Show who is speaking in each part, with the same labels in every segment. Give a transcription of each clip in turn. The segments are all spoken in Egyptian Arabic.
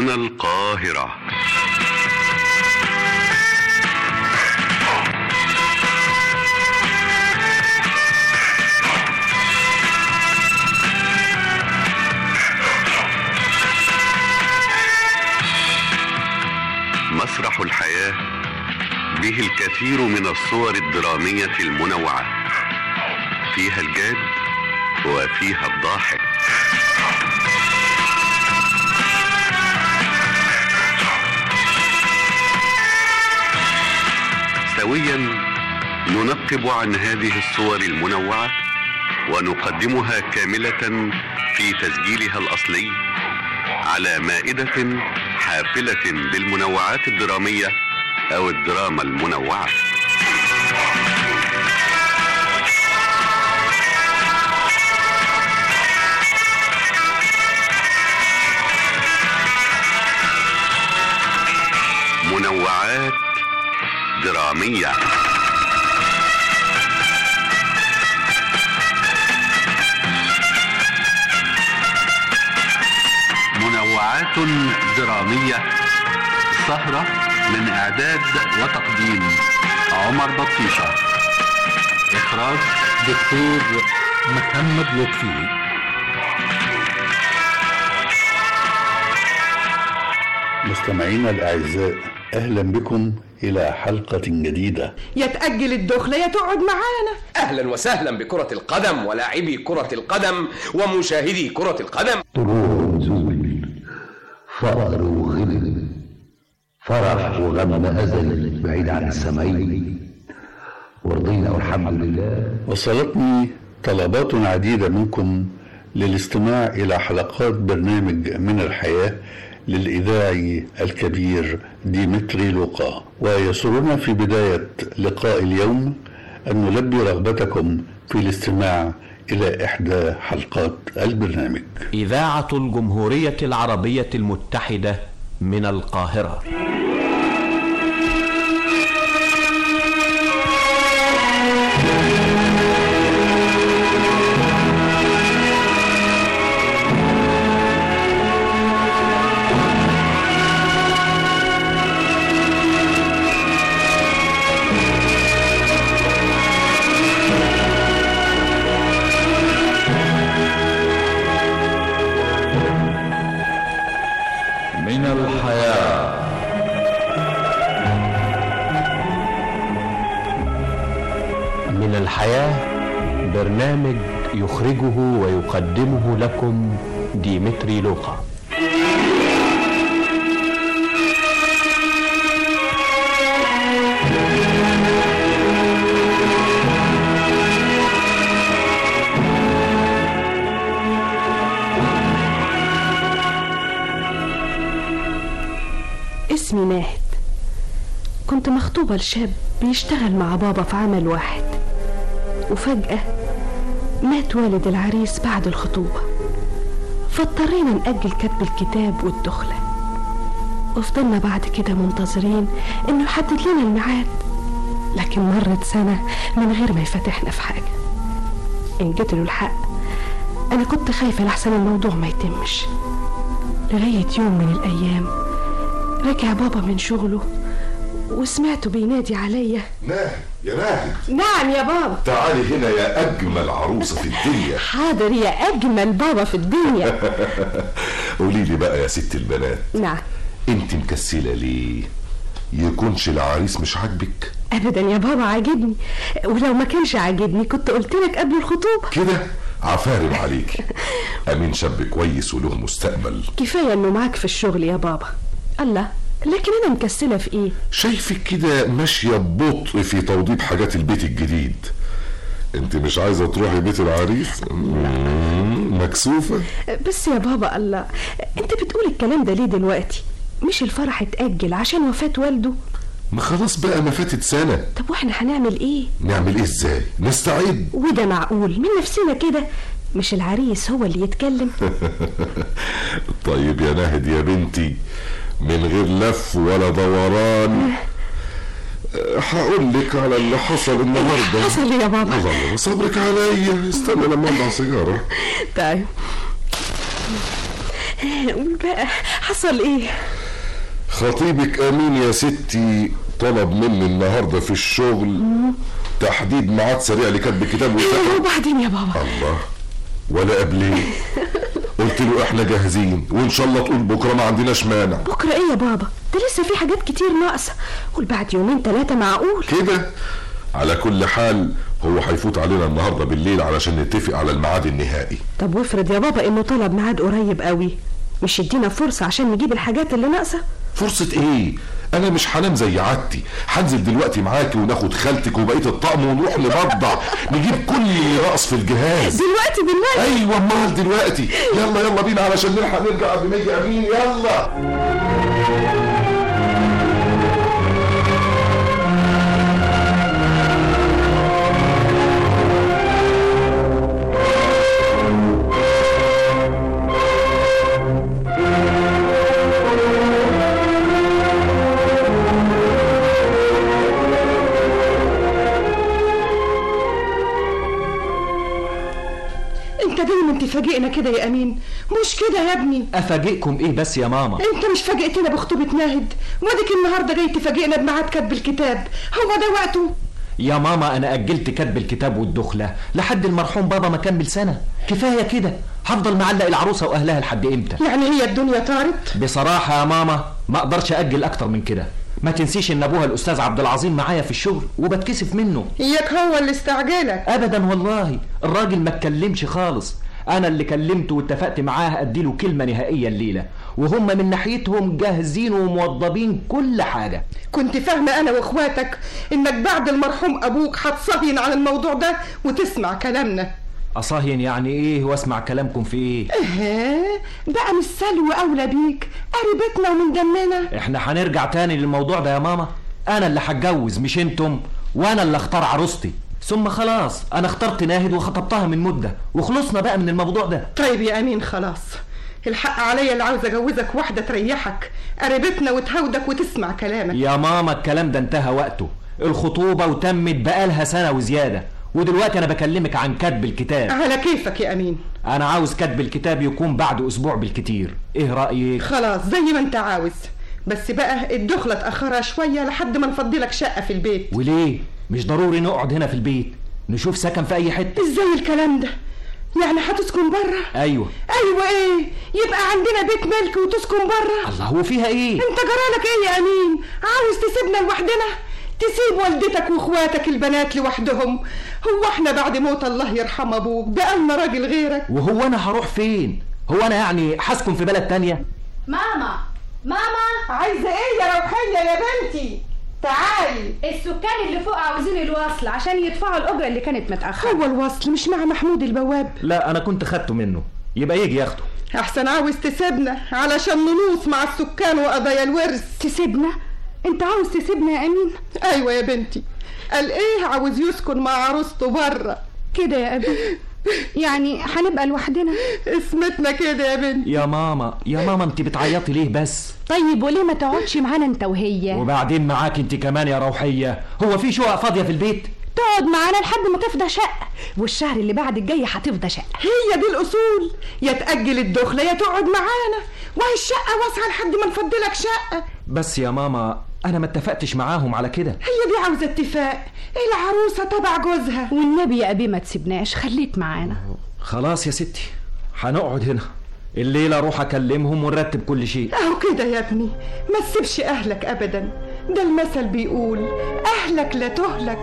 Speaker 1: من القاهرة مسرح الحياة به الكثير من الصور الدرامية المنوعة فيها الجاد وفيها الضاحك سويا ننقب عن هذه الصور المنوعة ونقدمها كاملة في تسجيلها الأصلي على مائدة حافلة بالمنوعات الدرامية أو الدراما المنوعة منوعات درامية منوعات درامية سهرة من إعداد وتقديم عمر بطيشة إخراج
Speaker 2: دكتور محمد لطفي
Speaker 3: مستمعينا الأعزاء أهلا بكم إلى حلقة جديدة
Speaker 4: يا تأجل الدخلة يا تقعد معانا
Speaker 5: اهلا وسهلا بكرة القدم ولاعبي كرة القدم ومشاهدي كرة القدم
Speaker 6: طلوع ونزول فقر وغنى فرح وغم أزل بعيد عن السمعين ورضينا والحمد لله
Speaker 3: وصلتني طلبات عديدة منكم للاستماع إلى حلقات برنامج من الحياة للإذاعي الكبير ديمتري لوقا ويسرنا في بداية لقاء اليوم أن نلبي رغبتكم في الاستماع إلى إحدى حلقات البرنامج
Speaker 7: إذاعة الجمهورية العربية المتحدة من القاهرة
Speaker 2: من الحياة
Speaker 7: من الحياة برنامج يخرجه ويقدمه لكم ديمتري لوقا
Speaker 4: اسمي ناهد كنت مخطوبة لشاب بيشتغل مع بابا في عمل واحد وفجأة مات والد العريس بعد الخطوبة فاضطرينا نأجل كتب الكتاب والدخلة وفضلنا بعد كده منتظرين انه يحدد لنا الميعاد لكن مرت سنة من غير ما يفتحنا في حاجة إن جيت له الحق أنا كنت خايفة لحسن الموضوع ما يتمش لغاية يوم من الأيام رجع بابا من شغله وسمعته بينادي عليا
Speaker 8: ناهد يا ناهد
Speaker 4: نعم يا بابا
Speaker 8: تعالي هنا يا أجمل عروسة في الدنيا
Speaker 4: حاضر يا أجمل بابا في الدنيا
Speaker 8: قولي لي بقى يا ست البنات
Speaker 4: نعم
Speaker 8: انت مكسلة ليه يكونش العريس مش عاجبك
Speaker 4: أبدا يا بابا عاجبني ولو ما كانش عاجبني كنت قلت لك قبل الخطوبة
Speaker 8: كده عفارم عليك أمين شاب كويس وله مستقبل
Speaker 4: كفاية إنه معاك في الشغل يا بابا الله لكن أنا مكسلة في إيه
Speaker 8: شايفك كده ماشية ببطء في توضيب حاجات البيت الجديد انت مش عايزة تروحي بيت العريس مم، مكسوفة
Speaker 4: بس يا بابا الله أنت بتقول الكلام ده ليه دلوقتي مش الفرح اتأجل عشان وفاة والده
Speaker 8: ما خلاص بقى ما فاتت سنة
Speaker 4: طب واحنا هنعمل ايه
Speaker 8: نعمل ايه ازاي نستعد
Speaker 4: وده معقول من نفسنا كده مش العريس هو اللي يتكلم
Speaker 8: طيب يا ناهد يا بنتي من غير لف ولا دوران أه، هقول لك على اللي حصل النهارده
Speaker 4: حصل إيه يا بابا؟
Speaker 8: الله صبرك عليا استنى لما اطلع سيجاره
Speaker 4: طيب قول بقى حصل ايه
Speaker 8: خطيبك امين يا ستي طلب مني النهارده في الشغل تحديد ميعاد سريع لكتب كتاب وثقه
Speaker 4: وبعدين يا بابا
Speaker 8: الله ولا قبليه قلت له احنا جاهزين وان شاء الله تقول بكره ما عندناش مانع
Speaker 4: بكره ايه يا بابا ده لسه في حاجات كتير ناقصه قول بعد يومين ثلاثه معقول
Speaker 8: كده على كل حال هو هيفوت علينا النهارده بالليل علشان نتفق على الميعاد النهائي
Speaker 4: طب وافرض يا بابا انه طلب ميعاد قريب قوي مش يدينا فرصه عشان نجيب الحاجات اللي ناقصه
Speaker 8: فرصة ايه؟ انا مش هنام زي عادتي هنزل دلوقتي معاكي وناخد خالتك وبقية الطقم ونروح نبضع نجيب كل اللي ناقص في الجهاز
Speaker 4: دلوقتي بالله
Speaker 8: ايوه امال دلوقتي يلا يلا بينا علشان نلحق نرجع قبل ما يجي امين يلا
Speaker 9: انت دايما تفاجئنا كده يا امين مش كده يا ابني
Speaker 7: افاجئكم ايه بس يا ماما
Speaker 9: انت مش فاجئتنا بخطوبة ناهد واديك النهارده جاي تفاجئنا بميعاد كتب الكتاب هو ده وقته
Speaker 7: يا ماما انا اجلت كتب الكتاب والدخله لحد المرحوم بابا ما كمل سنه كفايه كده هفضل معلق العروسه واهلها لحد امتى
Speaker 9: يعني هي الدنيا طارت
Speaker 7: بصراحه يا ماما ما اقدرش اجل اكتر من كده ما تنسيش ان ابوها الاستاذ عبد العظيم معايا في الشغل وبتكسف منه
Speaker 9: اياك هو اللي استعجلك
Speaker 7: ابدا والله الراجل ما اتكلمش خالص انا اللي كلمته واتفقت معاه اديله كلمه نهائيه الليله وهم من ناحيتهم جاهزين وموضبين كل حاجه
Speaker 9: كنت فاهمة أنا وإخواتك إنك بعد المرحوم أبوك هتصهين عن الموضوع ده وتسمع كلامنا
Speaker 7: اصهين يعني ايه واسمع كلامكم في ايه
Speaker 9: إيه بقى مش سلوى أولى بيك قريبتنا ومن دمنا
Speaker 7: احنا هنرجع تاني للموضوع ده يا ماما انا اللي هتجوز مش انتم وانا اللي اختار عروستي ثم خلاص انا اخترت ناهد وخطبتها من مده وخلصنا بقى من الموضوع ده
Speaker 9: طيب يا أمين خلاص الحق عليا اللي عاوز أجوزك واحدة تريحك قريبتنا وتهودك وتسمع كلامك
Speaker 7: يا ماما الكلام ده انتهى وقته الخطوبه وتمت بقالها سنه وزياده ودلوقتي انا بكلمك عن كتب الكتاب
Speaker 9: على كيفك يا أمين
Speaker 7: انا عاوز كتب الكتاب يكون بعد اسبوع بالكتير ايه رايك
Speaker 9: خلاص زي ما أنت عاوز بس بقى الدخلة تأخرها شوية لحد ما نفضلك شقة في البيت
Speaker 7: وليه مش ضروري نقعد هنا في البيت نشوف سكن في اي حته
Speaker 9: ازاي الكلام ده يعني هتسكن بره
Speaker 7: ايوه
Speaker 9: ايوه ايه يبقى عندنا بيت ملك وتسكن بره
Speaker 7: الله هو فيها ايه
Speaker 9: انت جرالك ايه يا امين عاوز تسيبنا لوحدنا تسيب والدتك واخواتك البنات لوحدهم هو احنا بعد موت الله يرحم ابوك بقالنا راجل غيرك
Speaker 7: وهو انا هروح فين هو انا يعني هسكن في بلد تانية
Speaker 10: ماما ماما
Speaker 9: عايزه ايه يا روحيه يا بنتي تعالي
Speaker 10: السكان اللي فوق عاوزين الوصل عشان يدفعوا الاجره اللي كانت متاخره
Speaker 9: هو الوصل مش مع محمود البواب
Speaker 7: لا انا كنت خدته منه يبقى يجي ياخده
Speaker 9: احسن عاوز تسيبنا علشان ننوص مع السكان وقضايا الورث
Speaker 4: تسيبنا انت عاوز تسيبنا يا امين
Speaker 9: ايوه يا بنتي قال ايه عاوز يسكن مع عروسته بره
Speaker 4: كده يا ابي يعني هنبقى لوحدنا
Speaker 9: اسمتنا كده يا بنتي
Speaker 7: يا ماما يا ماما انت بتعيطي ليه بس
Speaker 4: طيب وليه ما تقعدش معانا انت وهي
Speaker 7: وبعدين معاك انت كمان يا روحيه هو في شقق فاضيه في البيت
Speaker 4: تقعد معانا لحد ما تفضى شقه والشهر اللي بعد الجاي هتفضى شقه
Speaker 9: هي دي الاصول يا تاجل الدخله يا تقعد معانا وهي الشقه واسعه لحد ما نفضلك شقه
Speaker 7: بس يا ماما انا ما اتفقتش معاهم على كده
Speaker 9: هي دي عاوزه اتفاق العروسه تبع جوزها
Speaker 4: والنبي يا ابي ما تسيبناش خليك معانا
Speaker 7: خلاص يا ستي هنقعد هنا الليله اروح اكلمهم ونرتب كل شيء
Speaker 9: اهو كده يا ابني ما تسيبش اهلك ابدا ده المثل بيقول اهلك لا تهلك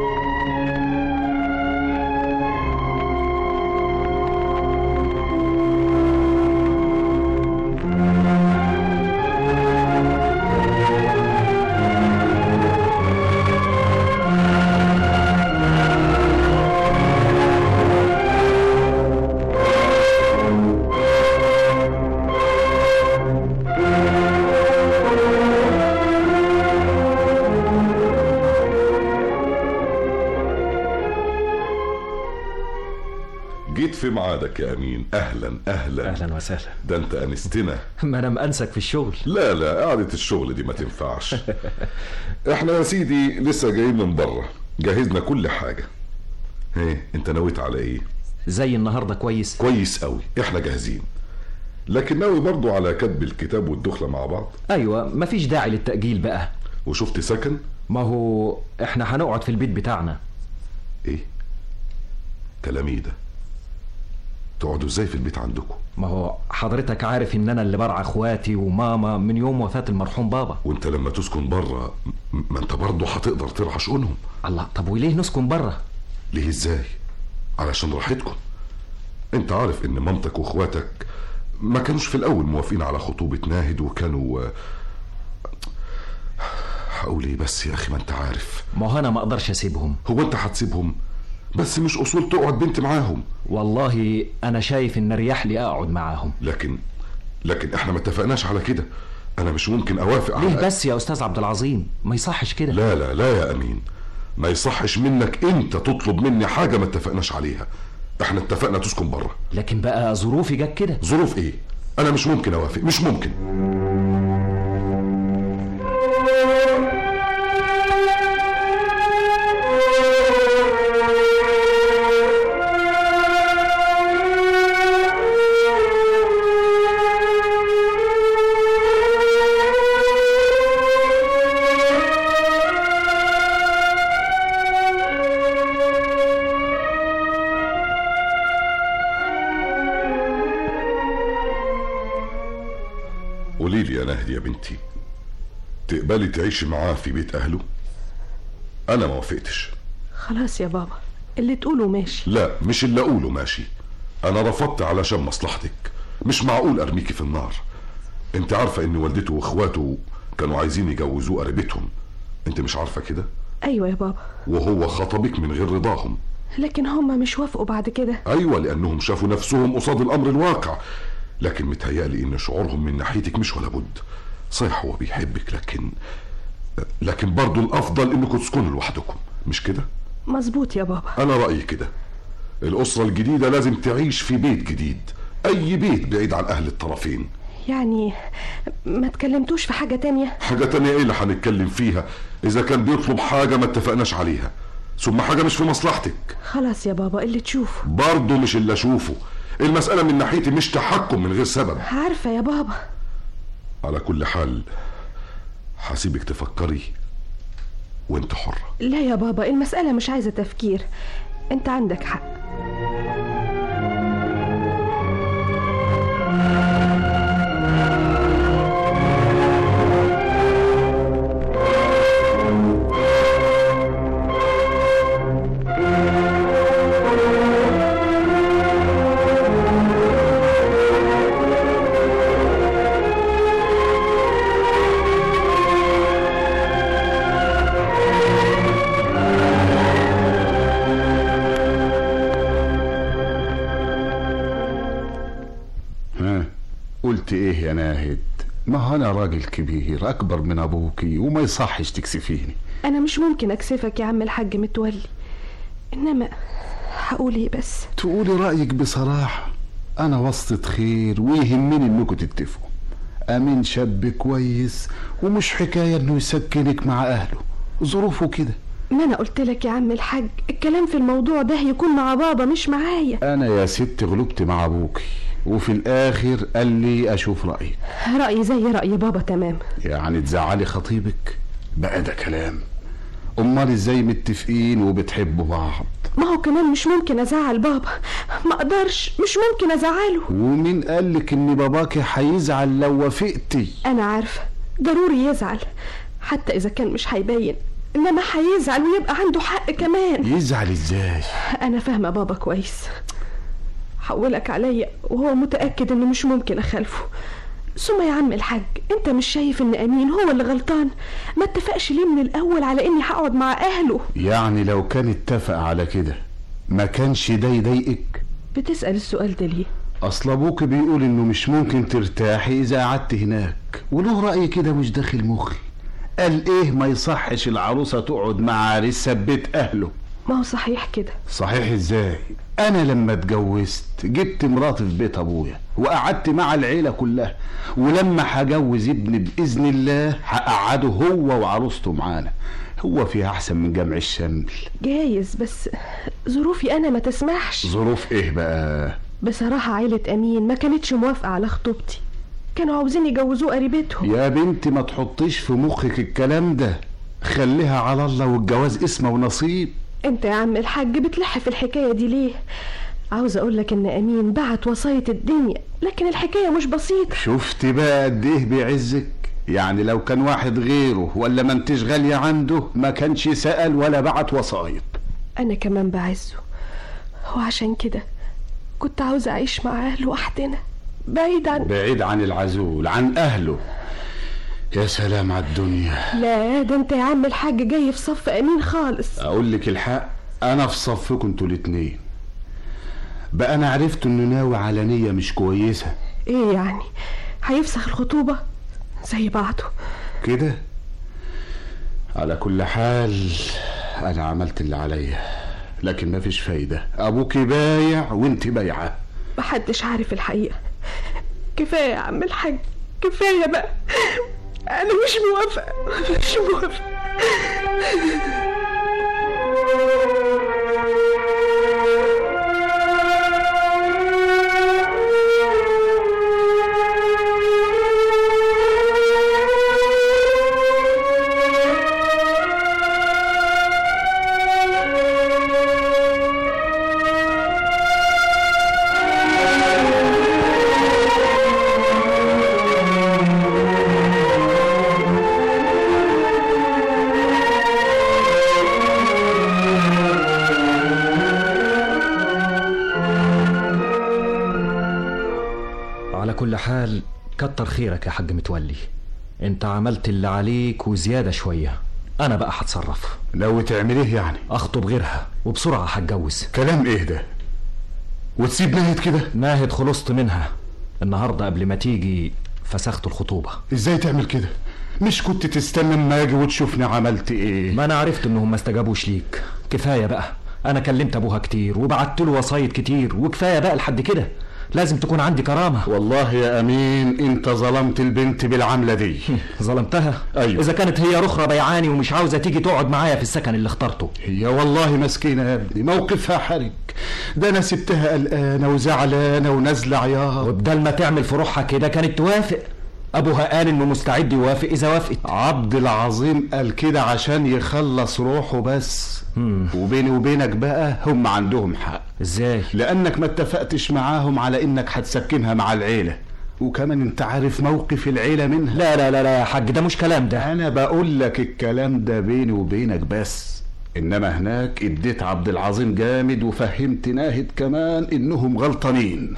Speaker 8: جيت في ميعادك يا امين اهلا اهلا
Speaker 7: اهلا وسهلا
Speaker 8: ده انت انستنا
Speaker 7: ما انا مأنسك في الشغل
Speaker 8: لا لا قعدة الشغل دي ما تنفعش احنا يا سيدي لسه جايين من بره جهزنا كل حاجة ايه انت نويت على ايه
Speaker 7: زي النهارده كويس
Speaker 8: كويس قوي احنا جاهزين لكن ناوي برضو على كتب الكتاب والدخلة مع بعض
Speaker 7: ايوه مفيش داعي للتأجيل بقى
Speaker 8: وشفت سكن
Speaker 7: ما هو احنا هنقعد في البيت بتاعنا
Speaker 8: ايه كلامي ده تقعدوا ازاي في البيت عندكم
Speaker 7: ما هو حضرتك عارف ان انا اللي برعى اخواتي وماما من يوم وفاة المرحوم بابا
Speaker 8: وانت لما تسكن بره م- ما انت برضه هتقدر ترعى شؤونهم
Speaker 7: الله طب وليه نسكن بره
Speaker 8: ليه ازاي علشان راحتكم انت عارف ان مامتك واخواتك ما كانوش في الاول موافقين على خطوبة ناهد وكانوا هقول ايه بس يا اخي ما انت عارف
Speaker 7: ما هو انا ما اقدرش اسيبهم
Speaker 8: هو انت هتسيبهم بس مش اصول تقعد بنت معاهم
Speaker 7: والله انا شايف ان اريح لي اقعد معاهم
Speaker 8: لكن لكن احنا ما اتفقناش على كده انا مش ممكن اوافق
Speaker 7: ليه
Speaker 8: على
Speaker 7: بس يا استاذ عبد العظيم ما يصحش كده
Speaker 8: لا لا لا يا امين ما يصحش منك انت تطلب مني حاجه ما اتفقناش عليها احنا اتفقنا تسكن بره
Speaker 7: لكن بقى ظروفي جت كده
Speaker 8: ظروف ايه انا مش ممكن اوافق مش ممكن قولي لي يا نهد يا بنتي تقبلي تعيشي معاه في بيت اهله انا ما وافقتش
Speaker 4: خلاص يا بابا اللي تقوله ماشي
Speaker 8: لا مش اللي اقوله ماشي انا رفضت علشان مصلحتك مش معقول ارميكي في النار انت عارفه ان والدته واخواته كانوا عايزين يجوزوه قريبتهم انت مش عارفه كده
Speaker 4: ايوه يا بابا
Speaker 8: وهو خطبك من غير رضاهم
Speaker 4: لكن هما مش وافقوا بعد كده
Speaker 8: ايوه لانهم شافوا نفسهم قصاد الامر الواقع لكن متهيألي ان شعورهم من ناحيتك مش ولا بد صحيح هو بيحبك لكن لكن برضو الافضل انكم تسكنوا لوحدكم مش كده
Speaker 4: مظبوط يا بابا
Speaker 8: انا رايي كده الاسره الجديده لازم تعيش في بيت جديد اي بيت بعيد عن اهل الطرفين
Speaker 4: يعني ما تكلمتوش في حاجة تانية
Speaker 8: حاجه تانية ايه اللي هنتكلم فيها اذا كان بيطلب حاجه ما اتفقناش عليها ثم حاجه مش في مصلحتك
Speaker 4: خلاص يا بابا اللي تشوفه
Speaker 8: برضه مش اللي اشوفه المساله من ناحيتي مش تحكم من غير سبب
Speaker 4: عارفة يا بابا
Speaker 8: على كل حال هسيبك تفكري وانت حرة
Speaker 4: لا يا بابا المسألة مش عايزة تفكير انت عندك حق
Speaker 11: ها قلت ايه يا ناهد ما هو انا راجل كبير اكبر من ابوكي وما يصحش تكسفيني
Speaker 4: انا مش ممكن اكسفك يا عم الحاج متولي انما هقول ايه بس
Speaker 11: تقولي رايك بصراحه انا وسطة خير ويهمني انكم تتفقوا امين شاب كويس ومش حكايه انه يسكنك مع اهله ظروفه كده
Speaker 4: ما انا قلت لك يا عم الحاج الكلام في الموضوع ده يكون مع بابا مش معايا
Speaker 11: انا يا ست غلبت مع ابوكي وفي الاخر قال لي اشوف رايك
Speaker 4: رأيي زي رأي بابا تمام
Speaker 11: يعني تزعلي خطيبك بقى ده كلام امال ازاي متفقين وبتحبوا بعض
Speaker 4: ما هو كمان مش ممكن ازعل بابا ما اقدرش مش ممكن ازعله
Speaker 11: ومين قالك ان باباكي هيزعل لو وافقتي
Speaker 4: انا عارفة ضروري يزعل حتى اذا كان مش هيبين انما هيزعل ويبقى عنده حق كمان
Speaker 11: يزعل ازاي
Speaker 4: انا فاهمة بابا كويس حولك عليا وهو متأكد انه مش ممكن اخالفه ثم يا عم الحاج انت مش شايف ان امين هو اللي غلطان ما اتفقش ليه من الاول على اني هقعد مع اهله
Speaker 11: يعني لو كان اتفق على كده ما كانش ده يضايقك
Speaker 4: بتسأل السؤال ده ليه
Speaker 11: اصل ابوك بيقول انه مش ممكن ترتاحي اذا قعدت هناك وله راي كده مش داخل مخي قال ايه ما يصحش العروسه تقعد مع عريسها في بيت اهله
Speaker 4: ما هو صحيح كده
Speaker 11: صحيح ازاي انا لما اتجوزت جبت مراتي في بيت ابويا وقعدت مع العيله كلها ولما هجوز ابني باذن الله هقعده هو وعروسته معانا هو فيها احسن من جمع الشمل
Speaker 4: جايز بس ظروفي انا ما تسمحش
Speaker 11: ظروف ايه بقى
Speaker 4: بصراحة عيلة أمين ما كانتش موافقة على خطوبتي كانوا عاوزين يجوزوه قريبتهم
Speaker 11: يا بنتي ما تحطيش في مخك الكلام ده خليها على الله والجواز اسمه ونصيب
Speaker 4: انت يا عم الحاج بتلح في الحكاية دي ليه عاوز اقول لك ان امين بعت وصاية الدنيا لكن الحكاية مش بسيطة
Speaker 11: شفت بقى قد ايه بيعزك يعني لو كان واحد غيره ولا ما انتش غالية عنده ما كانش سأل ولا بعت وصايد
Speaker 4: انا كمان بعزه وعشان كده كنت عاوزة اعيش معاه لوحدنا بعيد عن
Speaker 11: بعيد عن العزول عن اهله يا سلام على الدنيا
Speaker 4: لا ده انت يا عم الحاج جاي في صف امين خالص
Speaker 11: اقول لك الحق انا في صفكم انتوا الاتنين بقى انا عرفت انه ناوي على نية مش كويسة
Speaker 4: ايه يعني هيفسخ الخطوبة زي بعضه
Speaker 11: كده على كل حال انا عملت اللي عليا لكن مفيش فايدة ابوك بايع وانت بايعة
Speaker 4: محدش عارف الحقيقة كفاية يا عم الحاج كفاية بقى أنا مش موافقة مش موافقة
Speaker 7: على كل حال كتر خيرك يا حاج متولي انت عملت اللي عليك وزيادة شوية انا بقى هتصرف
Speaker 11: لو تعمل ايه يعني
Speaker 7: اخطب غيرها وبسرعة هتجوز
Speaker 11: كلام ايه ده وتسيب ناهد كده
Speaker 7: ناهد خلصت منها النهاردة قبل ما تيجي فسخت الخطوبة
Speaker 11: ازاي تعمل كده مش كنت تستنى اما اجي وتشوفني عملت ايه
Speaker 7: ما انا عرفت انهم ما استجابوش ليك كفاية بقى انا كلمت ابوها كتير وبعت له وصايد كتير وكفاية بقى لحد كده لازم تكون عندي كرامة
Speaker 11: والله يا امين انت ظلمت البنت بالعملة دي
Speaker 7: ظلمتها
Speaker 11: أيوة.
Speaker 7: اذا كانت هي رخرة بيعاني ومش عاوزة تيجي تقعد معايا في السكن اللي اخترته
Speaker 11: هي والله مسكينة يا ابني موقفها حرج ده انا سبتها قلقانة وزعلانة ونازلة عياط
Speaker 7: وبدل ما تعمل في روحها كده كانت توافق ابوها قال انه مستعد يوافق اذا وافقت
Speaker 11: عبد العظيم قال كده عشان يخلص روحه بس وبيني وبينك بقى هم عندهم حق
Speaker 7: ازاي
Speaker 11: لانك ما اتفقتش معاهم على انك هتسكنها مع العيله وكمان انت عارف موقف العيله منها
Speaker 7: لا لا لا لا يا حاج ده مش كلام ده
Speaker 11: انا بقول لك الكلام ده بيني وبينك بس انما هناك اديت عبد العظيم جامد وفهمت ناهد كمان انهم غلطانين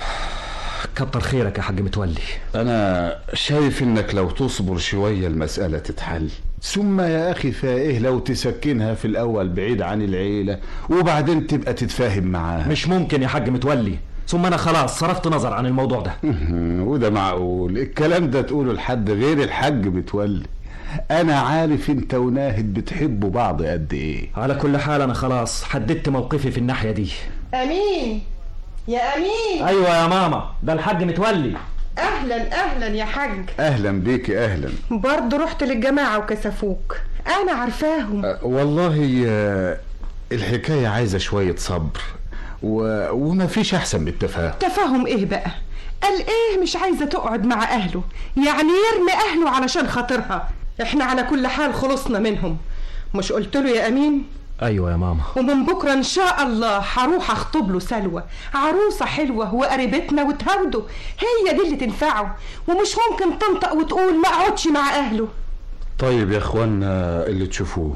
Speaker 7: كتر خيرك يا حاج متولي
Speaker 11: انا شايف انك لو تصبر شويه المساله تتحل ثم يا اخي فايه لو تسكنها في الاول بعيد عن العيله وبعدين تبقى تتفاهم معاها
Speaker 7: مش ممكن يا حاج متولي ثم انا خلاص صرفت نظر عن الموضوع ده
Speaker 11: وده معقول الكلام ده تقوله لحد غير الحاج بتولي انا عارف انت وناهد بتحبوا بعض قد ايه
Speaker 7: على كل حال انا خلاص حددت موقفي في الناحية دي
Speaker 9: امين يا امين
Speaker 7: ايوه يا ماما ده الحاج متولي
Speaker 9: اهلا اهلا يا حاج
Speaker 11: اهلا بيك اهلا
Speaker 9: برضه رحت للجماعه وكسفوك انا عارفاهم
Speaker 11: أه والله آه، الحكايه عايزه شويه صبر و... وما فيش احسن من التفاهم
Speaker 9: تفاهم ايه بقى قال ايه مش عايزه تقعد مع اهله يعني يرمي اهله علشان خاطرها احنا على كل حال خلصنا منهم مش قلت له يا امين
Speaker 7: ايوه يا ماما
Speaker 9: ومن بكره ان شاء الله هروح اخطب له سلوى عروسه حلوه وقريبتنا وتهوده هي دي اللي تنفعه ومش ممكن تنطق وتقول ما اقعدش مع اهله
Speaker 11: طيب يا اخوانا اللي تشوفوه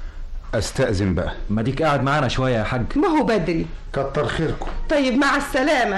Speaker 11: استأذن بقى
Speaker 7: ما ديك قاعد معانا شوية يا حاج
Speaker 9: ما هو بدري
Speaker 11: كتر خيركم
Speaker 9: طيب مع السلامه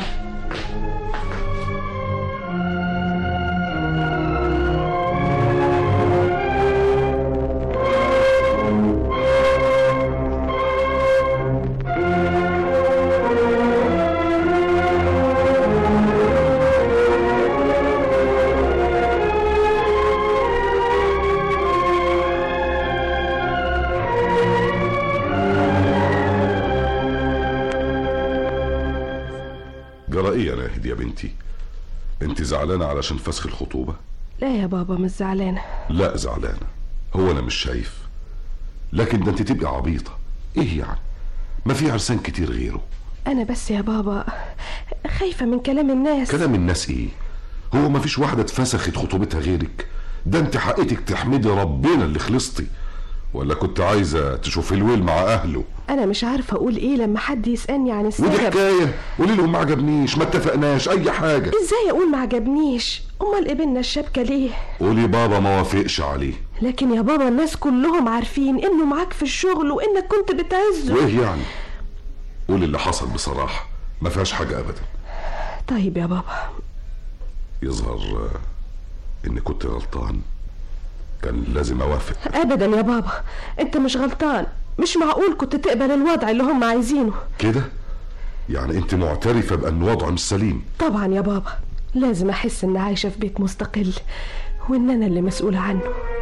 Speaker 8: جرى ايه يا ناهد يا بنتي انت زعلانه علشان فسخ الخطوبه
Speaker 4: لا يا بابا مش زعلانة
Speaker 8: لا زعلانه هو انا مش شايف لكن ده انت تبقي عبيطه ايه يعني ما في عرسان كتير غيره
Speaker 4: انا بس يا بابا خايفه من كلام الناس
Speaker 8: كلام الناس ايه هو ما فيش واحدة اتفسخت خطوبتها غيرك ده انت حقيتك تحمدي ربنا اللي خلصتي ولا كنت عايزة تشوفي الويل مع اهله
Speaker 4: انا مش عارفه اقول ايه لما حد يسالني عن
Speaker 8: ودي
Speaker 4: السبب
Speaker 8: حكاية قولي لهم ما عجبنيش ما اتفقناش اي حاجة
Speaker 4: ازاي اقول ما عجبنيش امال قبلنا الشبكه ليه
Speaker 8: قولي بابا ما وافقش عليه
Speaker 4: لكن يا بابا الناس كلهم عارفين انه معاك في الشغل وانك كنت بتعزه
Speaker 8: وايه يعني قولي اللي حصل بصراحة ما فيهاش حاجة ابدا
Speaker 4: طيب يا بابا
Speaker 8: يظهر آه، اني كنت غلطان كان لازم اوافق
Speaker 4: ابدا يا بابا انت مش غلطان مش معقول كنت تقبل الوضع اللي هم عايزينه
Speaker 8: كده يعني انت معترفة بان وضعه مش سليم
Speaker 4: طبعا يا بابا لازم احس اني عايشه في بيت مستقل وان انا اللي مسؤوله عنه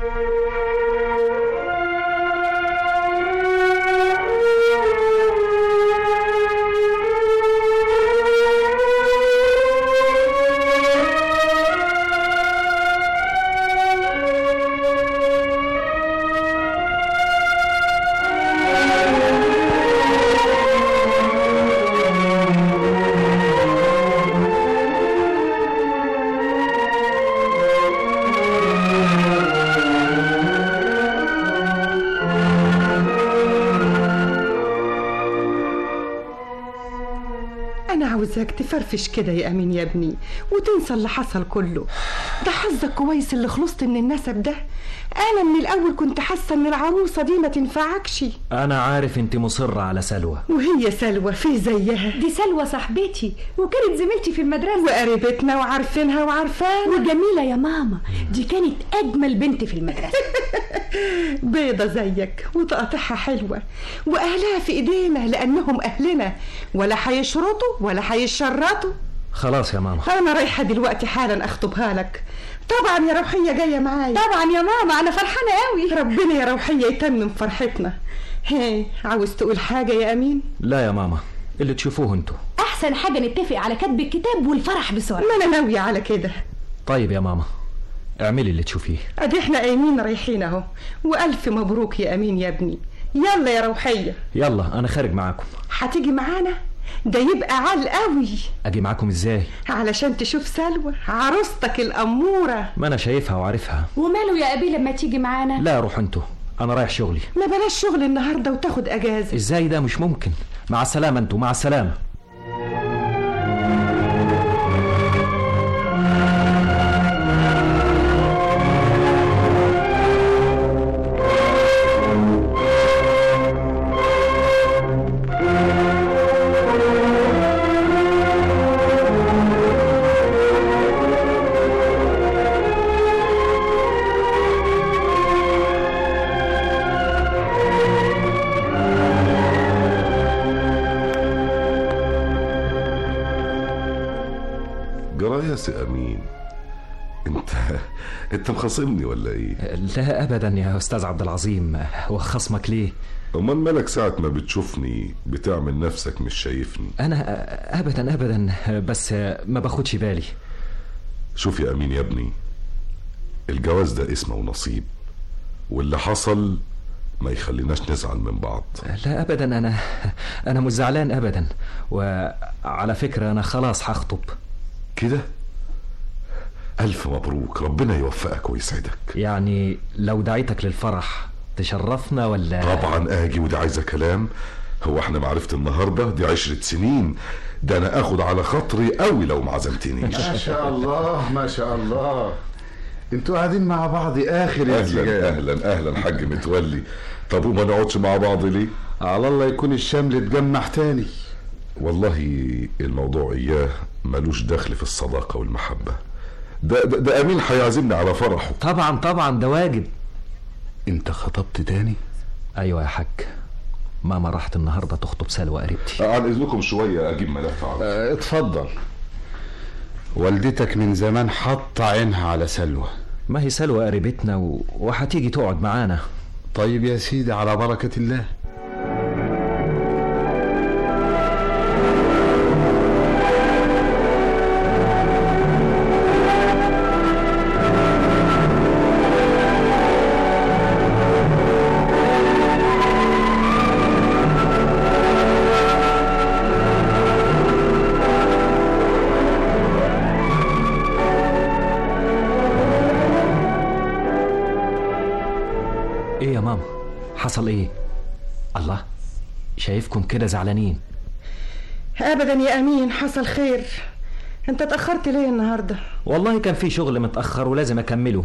Speaker 9: أنا عاوزاك تفرفش كده يا أمين يا ابني وتنسى اللي حصل كله ده حظك كويس اللي خلصت من النسب ده أنا من الأول كنت حاسة إن العروسة دي ما تنفعكش
Speaker 7: انا عارف انت مصرة على سلوى
Speaker 9: وهي سلوى في زيها
Speaker 10: دي سلوى صاحبتي وكانت زميلتي في المدرسة
Speaker 9: وقريبتنا وعارفينها وعارفانا
Speaker 10: وجميلة يا ماما دي كانت أجمل بنت في المدرسة
Speaker 9: بيضة زيك وتقطعها حلوة وأهلها في إيدينا لأنهم أهلنا ولا هيشرطوا ولا هيشرطوا
Speaker 7: خلاص يا ماما
Speaker 9: أنا رايحة دلوقتي حالا أخطبها لك طبعا يا روحية جاية معايا
Speaker 10: طبعا يا ماما أنا فرحانة قوي
Speaker 9: ربنا يا روحية يتمم فرحتنا هي عاوز تقول حاجة يا أمين
Speaker 7: لا يا ماما اللي تشوفوه انتوا
Speaker 10: أحسن حاجة نتفق على كتب الكتاب والفرح بسرعة
Speaker 9: ما أنا ناوية على كده
Speaker 7: طيب يا ماما اعملي اللي تشوفيه
Speaker 9: أدي إحنا قايمين رايحين أهو وألف مبروك يا أمين يا ابني يلا يا روحية
Speaker 7: يلا انا خارج معاكم
Speaker 9: هتيجي معانا ده يبقى عال قوي
Speaker 7: اجي معاكم ازاي
Speaker 9: علشان تشوف سلوى عروستك الأمورة
Speaker 7: ما انا شايفها وعارفها
Speaker 10: وماله يا أبي لما تيجي معانا
Speaker 7: لا روح انتوا انا رايح شغلي
Speaker 9: ما بلاش شغل النهاردة وتاخد أجازة
Speaker 7: ازاي ده مش ممكن مع السلامة انتوا مع السلامة
Speaker 8: جرايس يا امين انت انت مخاصمني ولا ايه
Speaker 7: لا ابدا يا استاذ عبد العظيم هو خصمك ليه
Speaker 8: امال مالك ساعة ما بتشوفني بتعمل نفسك مش شايفني
Speaker 7: انا ابدا ابدا بس ما باخدش بالي
Speaker 8: شوف يا امين يا ابني الجواز ده اسمه ونصيب واللي حصل ما يخليناش نزعل من بعض
Speaker 7: لا ابدا انا انا مش زعلان ابدا وعلى فكره انا خلاص هخطب
Speaker 8: كده الف مبروك ربنا يوفقك ويسعدك
Speaker 7: يعني لو دعيتك للفرح تشرفنا ولا
Speaker 8: طبعا اجي وده عايزه كلام هو احنا معرفة النهارده دي عشرة سنين ده انا اخد على خاطري قوي لو ما عزمتنيش
Speaker 11: ما شاء الله ما شاء الله انتوا قاعدين مع بعض اخر
Speaker 8: اهلا
Speaker 11: انسجام
Speaker 8: اهلا اهلا حاج متولي طب وما نقعدش مع بعض ليه
Speaker 11: على الله يكون الشمل اتجمع تاني
Speaker 8: والله الموضوع اياه ملوش دخل في الصداقة والمحبة ده, ده, ده امين هيعزمني على فرحه
Speaker 7: طبعا طبعا ده واجب
Speaker 11: انت خطبت تاني
Speaker 7: ايوه يا حاج ماما راحت النهارده تخطب سلوى قريبتي
Speaker 8: عن اذنكم شوية اجيب ملف على
Speaker 11: اه اتفضل والدتك من زمان حاطة عينها على سلوى
Speaker 7: ما هي سلوى قريبتنا و... وهتيجي تقعد معانا
Speaker 11: طيب يا سيدي على بركة الله
Speaker 7: ايه يا ماما حصل ايه الله شايفكم كده زعلانين
Speaker 9: ابدا يا امين حصل خير انت اتاخرت ليه النهارده
Speaker 7: والله كان في شغل متاخر ولازم اكمله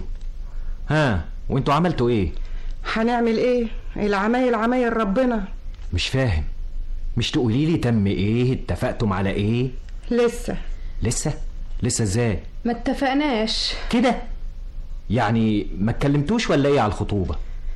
Speaker 7: ها وانتوا عملتوا ايه
Speaker 9: هنعمل ايه العمايل عمايل ربنا
Speaker 7: مش فاهم مش تقولي لي تم ايه اتفقتم على ايه
Speaker 9: لسه
Speaker 7: لسه لسه ازاي
Speaker 10: ما اتفقناش
Speaker 7: كده يعني ما اتكلمتوش ولا ايه على الخطوبه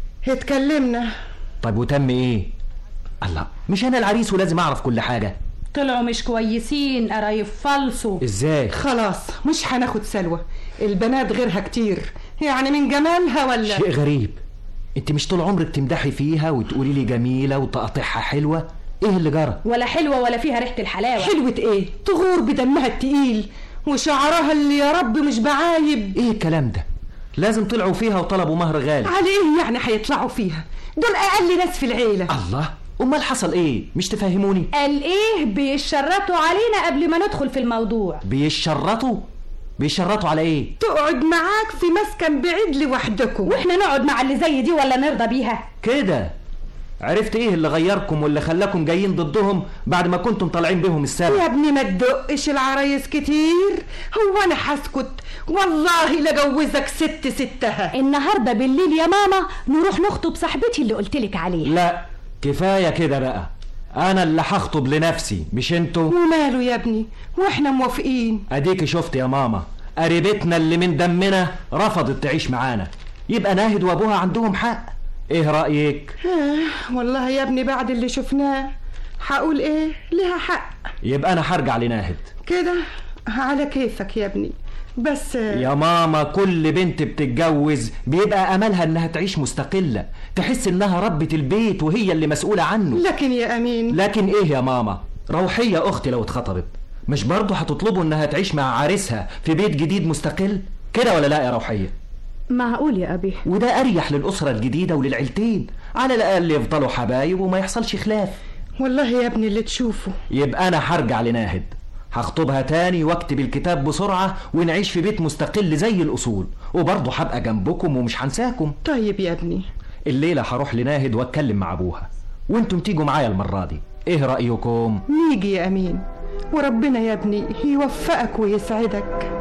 Speaker 9: اتكلمنا
Speaker 7: طيب وتم ايه الله مش انا العريس ولازم اعرف كل حاجه
Speaker 10: طلعوا مش كويسين قرايب فالصوا
Speaker 7: ازاي
Speaker 9: خلاص مش هناخد سلوى البنات غيرها كتير يعني من جمالها ولا
Speaker 7: شيء غريب انت مش طول عمرك تمدحي فيها وتقولي لي جميله وتقاطعها حلوه ايه اللي جرى
Speaker 10: ولا حلوه ولا فيها ريحه الحلاوه
Speaker 9: حلوة ايه تغور بدمها التقيل وشعرها اللي يا رب مش بعايب
Speaker 7: ايه الكلام ده لازم طلعوا فيها وطلبوا مهر غالي
Speaker 9: على ايه يعني هيطلعوا فيها دول اقل ناس في العيله
Speaker 7: الله امال حصل ايه مش تفهموني
Speaker 10: قال ايه بيشرطوا علينا قبل ما ندخل في الموضوع
Speaker 7: بيشرطوا بيشرطوا على ايه
Speaker 9: تقعد معاك في مسكن بعيد لوحدكم
Speaker 10: واحنا نقعد مع اللي زي دي ولا نرضى بيها
Speaker 7: كده عرفت ايه اللي غيركم واللي خلاكم جايين ضدهم بعد ما كنتم طالعين بهم
Speaker 9: يا
Speaker 7: السابق
Speaker 9: ابني ما تدقش العرايس كتير هو انا هسكت والله لجوزك ست ستها
Speaker 10: النهارده بالليل يا ماما نروح نخطب صاحبتي اللي قلتلك عليه
Speaker 7: لا كفايه كده بقى انا اللي هخطب لنفسي مش انتوا
Speaker 9: وماله يا ابني واحنا موافقين
Speaker 7: اديكي شفت يا ماما قريبتنا اللي من دمنا رفضت تعيش معانا يبقى ناهد وابوها عندهم حق ايه رايك
Speaker 9: آه والله يا ابني بعد اللي شفناه هقول ايه لها حق
Speaker 7: يبقى انا هرجع لناهد
Speaker 9: كده على كيفك يا ابني بس
Speaker 7: يا ماما كل بنت بتتجوز بيبقى املها انها تعيش مستقله تحس انها ربة البيت وهي اللي مسؤوله عنه
Speaker 9: لكن يا امين
Speaker 7: لكن ايه يا ماما روحيه اختي لو اتخطبت مش برضه هتطلبوا انها تعيش مع عريسها في بيت جديد مستقل كده ولا لا يا روحيه
Speaker 4: معقول يا أبي
Speaker 7: وده اريح للاسره الجديده وللعيلتين على الاقل يفضلوا حبايب وما يحصلش خلاف
Speaker 9: والله يا ابني اللي تشوفه
Speaker 7: يبقى انا هرجع لناهد هخطبها تاني واكتب الكتاب بسرعة ونعيش في بيت مستقل زي الأصول وبرضه هبقى جنبكم ومش هنساكم
Speaker 9: طيب يا ابني
Speaker 7: الليلة هروح لناهد واتكلم مع أبوها وانتم تيجوا معايا المرة دي ايه رأيكم؟
Speaker 9: نيجي يا امين وربنا يا ابني يوفقك ويسعدك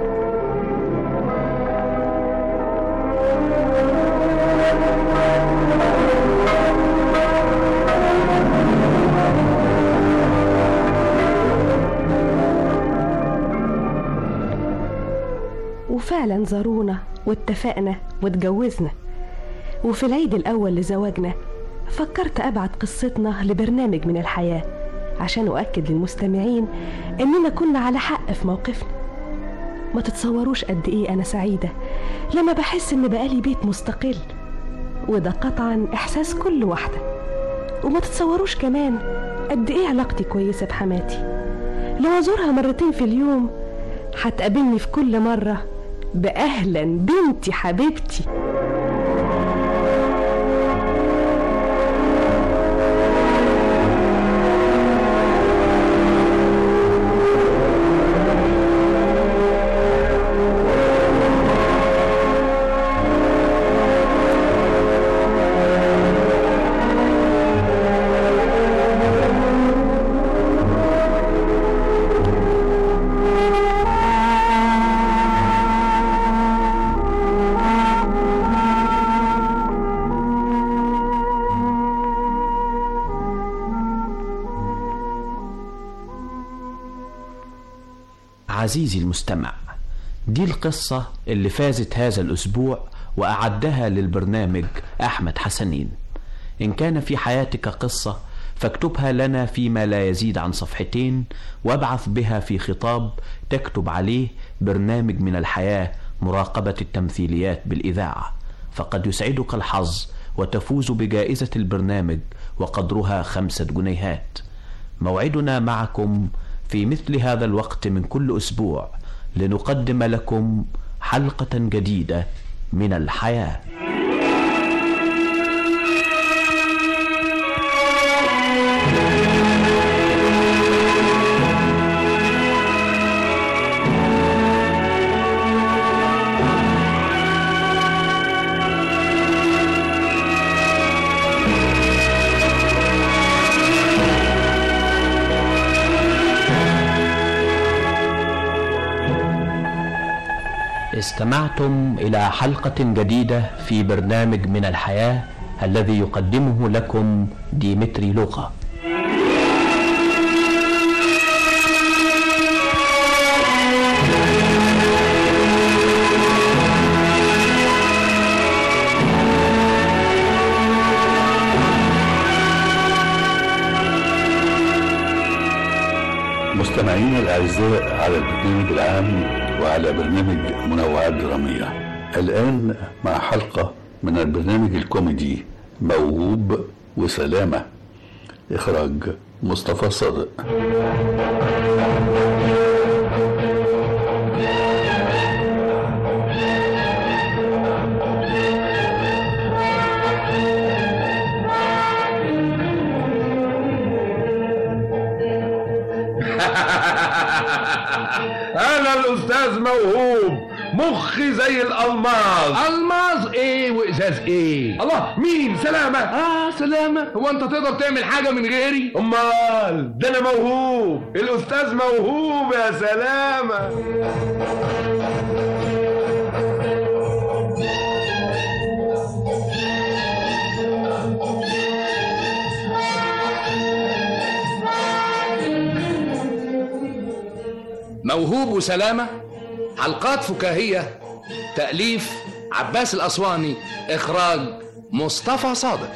Speaker 4: وفعلا زارونا واتفقنا واتجوزنا وفي العيد الأول لزواجنا فكرت أبعت قصتنا لبرنامج من الحياة عشان أؤكد للمستمعين إننا كنا على حق في موقفنا ما تتصوروش قد إيه أنا سعيدة لما بحس إن بقالي بيت مستقل وده قطعا إحساس كل واحدة وما تتصوروش كمان قد إيه علاقتي كويسة بحماتي لو أزورها مرتين في اليوم هتقابلني في كل مرة بأهلا بنتي حبيبتي
Speaker 12: عزيزي المستمع دي القصة اللي فازت هذا الأسبوع وأعدها للبرنامج أحمد حسنين إن كان في حياتك قصة فاكتبها لنا فيما لا يزيد عن صفحتين وابعث بها في خطاب تكتب عليه برنامج من الحياة مراقبة التمثيليات بالإذاعة فقد يسعدك الحظ وتفوز بجائزة البرنامج وقدرها خمسة جنيهات موعدنا معكم في مثل هذا الوقت من كل اسبوع لنقدم لكم حلقه جديده من الحياه استمعتم إلى حلقة جديدة في برنامج من الحياة الذي يقدمه لكم ديمتري لوقا
Speaker 3: مستمعينا الأعزاء على البرنامج العام وعلى برنامج منوعات درامية الآن مع حلقة من البرنامج الكوميدي موهوب وسلامة إخراج مصطفى صادق
Speaker 13: انا الاستاذ موهوب مخي زي الالماظ
Speaker 14: الماظ ايه وازاز ايه
Speaker 13: الله مين سلامة
Speaker 14: اه سلامة هو انت تقدر تعمل حاجة من غيري
Speaker 13: امال ده انا موهوب الاستاذ موهوب يا سلامة
Speaker 14: موهوب وسلامة حلقات فكاهية تأليف عباس الأسواني إخراج مصطفى صادق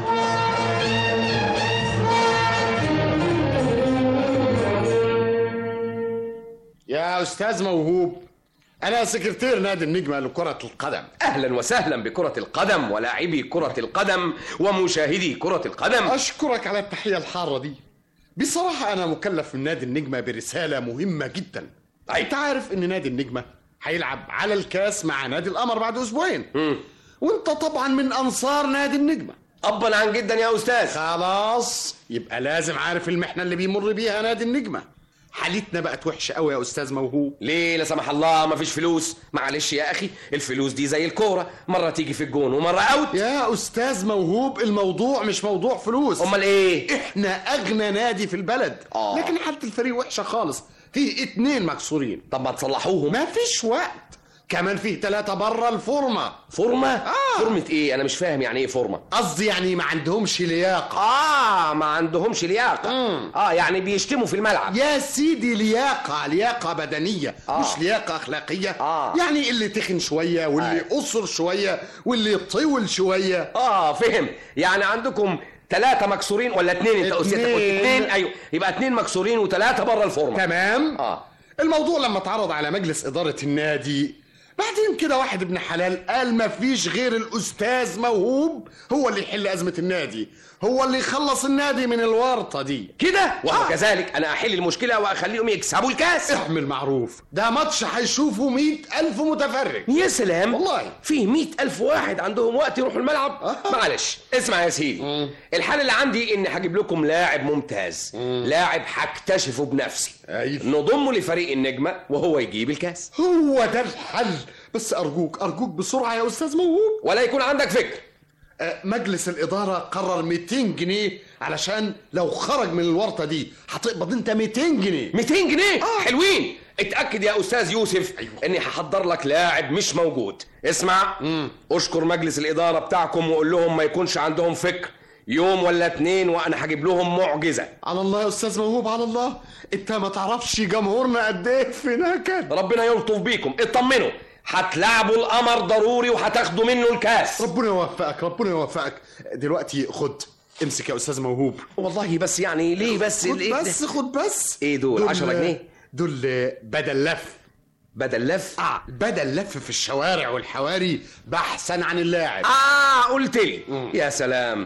Speaker 15: يا استاذ موهوب انا سكرتير نادي النجمه لكره القدم
Speaker 5: اهلا وسهلا بكرة القدم ولاعبي كرة القدم ومشاهدي كرة القدم
Speaker 15: اشكرك على التحيه الحاره دي بصراحه انا مكلف من نادي النجمه برساله مهمه جدا انت عارف ان نادي النجمه هيلعب على الكاس مع نادي القمر بعد اسبوعين وانت طبعا من انصار نادي النجمه
Speaker 5: ابا عن جدا يا استاذ
Speaker 15: خلاص يبقى لازم عارف المحنه اللي بيمر بيها نادي النجمه حالتنا بقت وحشه قوي يا استاذ موهوب
Speaker 5: ليه لا سمح الله مفيش فلوس معلش يا اخي الفلوس دي زي الكوره مره تيجي في الجون ومره اوت
Speaker 15: يا استاذ موهوب الموضوع مش موضوع فلوس
Speaker 5: امال ايه
Speaker 15: احنا اغنى نادي في البلد
Speaker 5: آه.
Speaker 15: لكن حاله الفريق وحشه خالص فيه اتنين مكسورين
Speaker 5: طب ما تصلحوهم
Speaker 15: مفيش وقت كمان فيه ثلاثة بره الفورمة
Speaker 5: فورمه
Speaker 15: آه.
Speaker 5: فورمه ايه انا مش فاهم يعني ايه فورمه
Speaker 15: قصدي يعني ما عندهمش لياقة
Speaker 5: اه ما عندهمش لياقه اه يعني بيشتموا في الملعب
Speaker 15: يا سيدي لياقة لياقة بدنية
Speaker 5: آه.
Speaker 15: مش لياقة أخلاقية
Speaker 5: آه.
Speaker 15: يعني اللي تخن شوية واللي قصر شوية واللي طول شوية
Speaker 5: اه فهم يعني عندكم ثلاثة مكسورين ولا اتنين انت قلت
Speaker 15: اتنين.
Speaker 5: اتنين ايوه يبقى اتنين مكسورين وثلاثة بره الفورمه
Speaker 15: تمام
Speaker 5: اه
Speaker 15: الموضوع لما اتعرض على مجلس إدارة النادي بعدين كده واحد ابن حلال قال مفيش غير الأستاذ موهوب هو اللي يحل أزمة النادي هو اللي يخلص النادي من الورطة دي
Speaker 5: كده وهو آه. كذلك انا احل المشكله واخليهم يكسبوا الكاس
Speaker 15: اعمل معروف ده ماتش هيشوفه مئة ألف متفرج
Speaker 5: يا سلام
Speaker 15: والله
Speaker 5: فيه مئة ألف واحد عندهم وقت يروحوا الملعب
Speaker 15: آه.
Speaker 5: معلش اسمع يا سيدي الحل اللي عندي اني هجيب لكم لاعب ممتاز لاعب هكتشفه بنفسي
Speaker 15: أيوة.
Speaker 5: نضمه لفريق النجمة وهو يجيب الكاس
Speaker 15: هو ده الحل بس أرجوك أرجوك بسرعة يا أستاذ موهوب
Speaker 5: ولا يكون عندك فكر
Speaker 15: آه، مجلس الإدارة قرر 200 جنيه علشان لو خرج من الورطة دي هتقبض أنت 200 جنيه
Speaker 5: 200 جنيه آه. حلوين اتأكد يا أستاذ يوسف أيوة. إني هحضر لك لاعب مش موجود اسمع مم. أشكر مجلس الإدارة بتاعكم وقول لهم ما يكونش عندهم فكر يوم ولا اتنين وأنا هجيب لهم معجزة
Speaker 15: على الله يا أستاذ موهوب على الله أنت ما تعرفش جمهورنا قد إيه في نكد
Speaker 5: ربنا يلطف بيكم اطمنوا هتلعبوا القمر ضروري وهتاخدوا منه الكاس
Speaker 15: ربنا يوفقك ربنا يوفقك دلوقتي خد امسك يا أستاذ موهوب
Speaker 5: والله بس يعني ليه بس
Speaker 15: خد
Speaker 5: ليه
Speaker 15: بس خد بس
Speaker 5: ايه دول 10 جنيه
Speaker 15: دول بدل لف
Speaker 5: بدل لف
Speaker 15: اه بدل لف في الشوارع والحواري بحثا عن اللاعب
Speaker 5: اه قلت لي يا سلام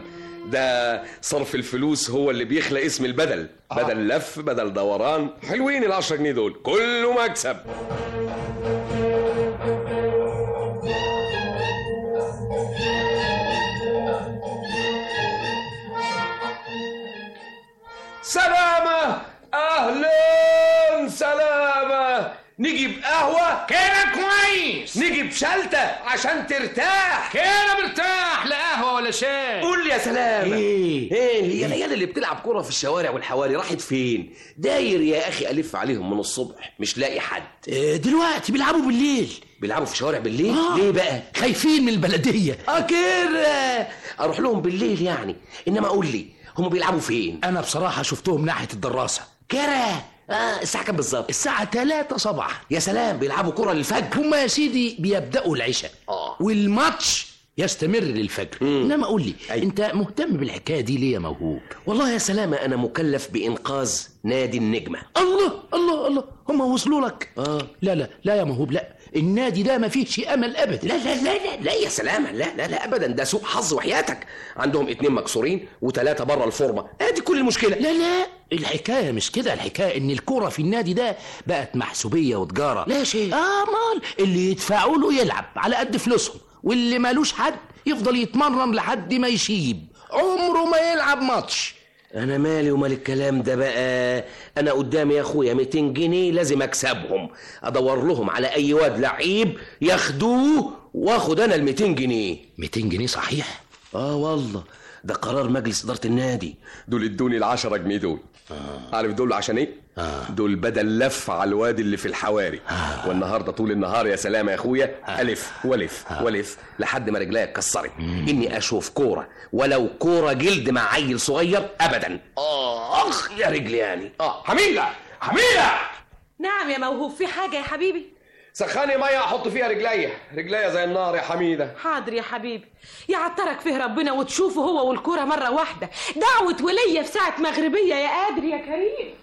Speaker 5: ده صرف الفلوس هو اللي بيخلق اسم البدل آه. بدل لف بدل دوران حلوين ال 10 جنيه دول كله مكسب سلامة أهلا سلامة نجيب قهوة
Speaker 14: كده كويس
Speaker 5: نجيب شلتة عشان ترتاح
Speaker 14: كده مرتاح لا قهوة ولا
Speaker 16: علشان
Speaker 5: قول لي يا سلام
Speaker 16: ايه
Speaker 5: ايه هي العيال اللي بتلعب كرة في الشوارع والحواري راحت فين داير يا اخي الف عليهم من الصبح مش لاقي حد
Speaker 16: إيه دلوقتي بيلعبوا بالليل
Speaker 5: بيلعبوا في الشوارع بالليل
Speaker 16: آه.
Speaker 5: ليه بقى
Speaker 16: خايفين من البلديه
Speaker 5: اكر اروح لهم بالليل يعني انما قول لي هم بيلعبوا فين
Speaker 16: انا بصراحه شفتهم ناحيه الدراسه
Speaker 5: كرة اه الساعة كام بالظبط؟
Speaker 16: الساعة 3 صباحا
Speaker 5: يا سلام بيلعبوا كرة للفجر
Speaker 16: هما يا سيدي بيبدأوا العشاء
Speaker 5: اه
Speaker 16: والماتش يستمر للفجر انما قول لي
Speaker 5: أي.
Speaker 16: انت مهتم بالحكايه دي ليه يا موهوب
Speaker 5: والله يا سلامة أنا مكلف بإنقاذ نادي النجمة
Speaker 16: الله الله الله هم وصلوا لك
Speaker 5: اه
Speaker 16: لا لا لا يا موهوب لا النادي ده ما فيهش امل ابدا
Speaker 5: لا لا لا لا لا يا سلامة لا لا لا أبدا ده سوء حظ وحياتك عندهم اتنين مكسورين وتلاتة بره الفورمة ادي كل المشكلة
Speaker 16: لا لا الحكايه مش كده الحكايه ان الكره في النادي ده بقت محسوبيه وتجاره
Speaker 5: لا شيء
Speaker 16: اه مال اللي يدفعوا له يلعب على قد فلوسهم واللي مالوش حد يفضل يتمرن لحد ما يشيب عمره ما يلعب ماتش
Speaker 5: أنا مالي ومال الكلام ده بقى أنا قدامي يا أخويا 200 جنيه لازم أكسبهم أدور لهم على أي واد لعيب ياخدوه وآخد أنا ال 200 جنيه
Speaker 16: 200 جنيه صحيح
Speaker 5: آه والله ده قرار مجلس إدارة النادي دول ادوني ال 10 جنيه دول آه. عارف دول عشان إيه؟ آه. دول بدل لف على الواد اللي في الحواري آه. والنهارده طول النهار يا سلام يا اخويا آه. الف والف آه. والف لحد ما رجليا اتكسرت اني اشوف كوره ولو كوره جلد مع عيل صغير ابدا اخ يا رجلي يعني اه حميده حميده
Speaker 17: نعم يا موهوب في حاجة يا حبيبي
Speaker 5: سخاني ميه احط فيها رجليا رجليا زي النار يا حميده
Speaker 17: حاضر يا حبيبي يعطرك فيه ربنا وتشوفه هو والكرة مرة واحدة دعوة ولية في ساعة مغربية يا قادر يا كريم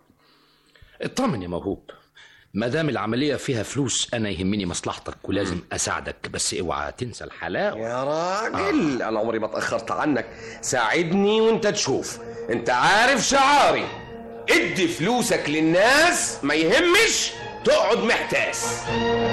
Speaker 16: اطمن يا موهوب ما دام العمليه فيها فلوس انا يهمني مصلحتك ولازم اساعدك بس اوعى تنسى الحلاوه
Speaker 5: يا راجل آه. انا عمري ما اتاخرت عنك ساعدني وانت تشوف انت عارف شعاري ادي فلوسك للناس ما يهمش تقعد محتاس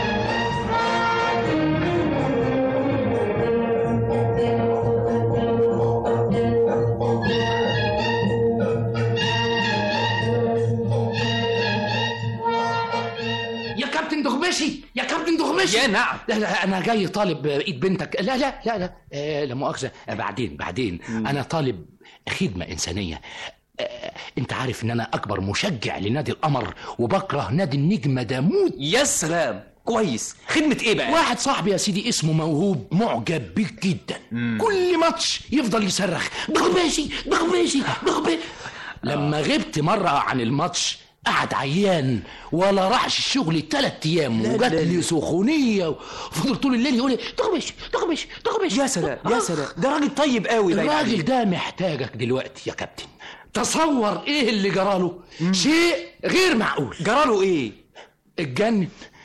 Speaker 16: يا كابتن دغمشي يا كابتن دغمشي
Speaker 7: يا نعم.
Speaker 16: لا لا انا جاي طالب ايد بنتك لا لا لا لا آه لا مؤاخذه آه بعدين بعدين انا طالب خدمه انسانيه آه انت عارف ان انا اكبر مشجع لنادي القمر وبكره نادي النجمه ده موت
Speaker 7: يا سلام كويس خدمة ايه بقى؟
Speaker 16: واحد صاحبي يا سيدي اسمه موهوب معجب بيك جدا كل ماتش يفضل يصرخ دغباشي دغباشي دغباشي لما غبت مرة عن الماتش قعد عيان ولا راحش الشغل ثلاث ايام
Speaker 7: لا
Speaker 16: وجات
Speaker 7: لا
Speaker 16: لي
Speaker 7: لا.
Speaker 16: سخونيه وفضل طول الليل يقول لي دغبش دغبش دغبش
Speaker 7: يا سلام يا سلام ده راجل طيب قوي باين
Speaker 16: الراجل
Speaker 7: عليه.
Speaker 16: ده محتاجك دلوقتي يا كابتن تصور ايه اللي جراله شيء غير معقول
Speaker 7: جراله ايه
Speaker 16: اتجنن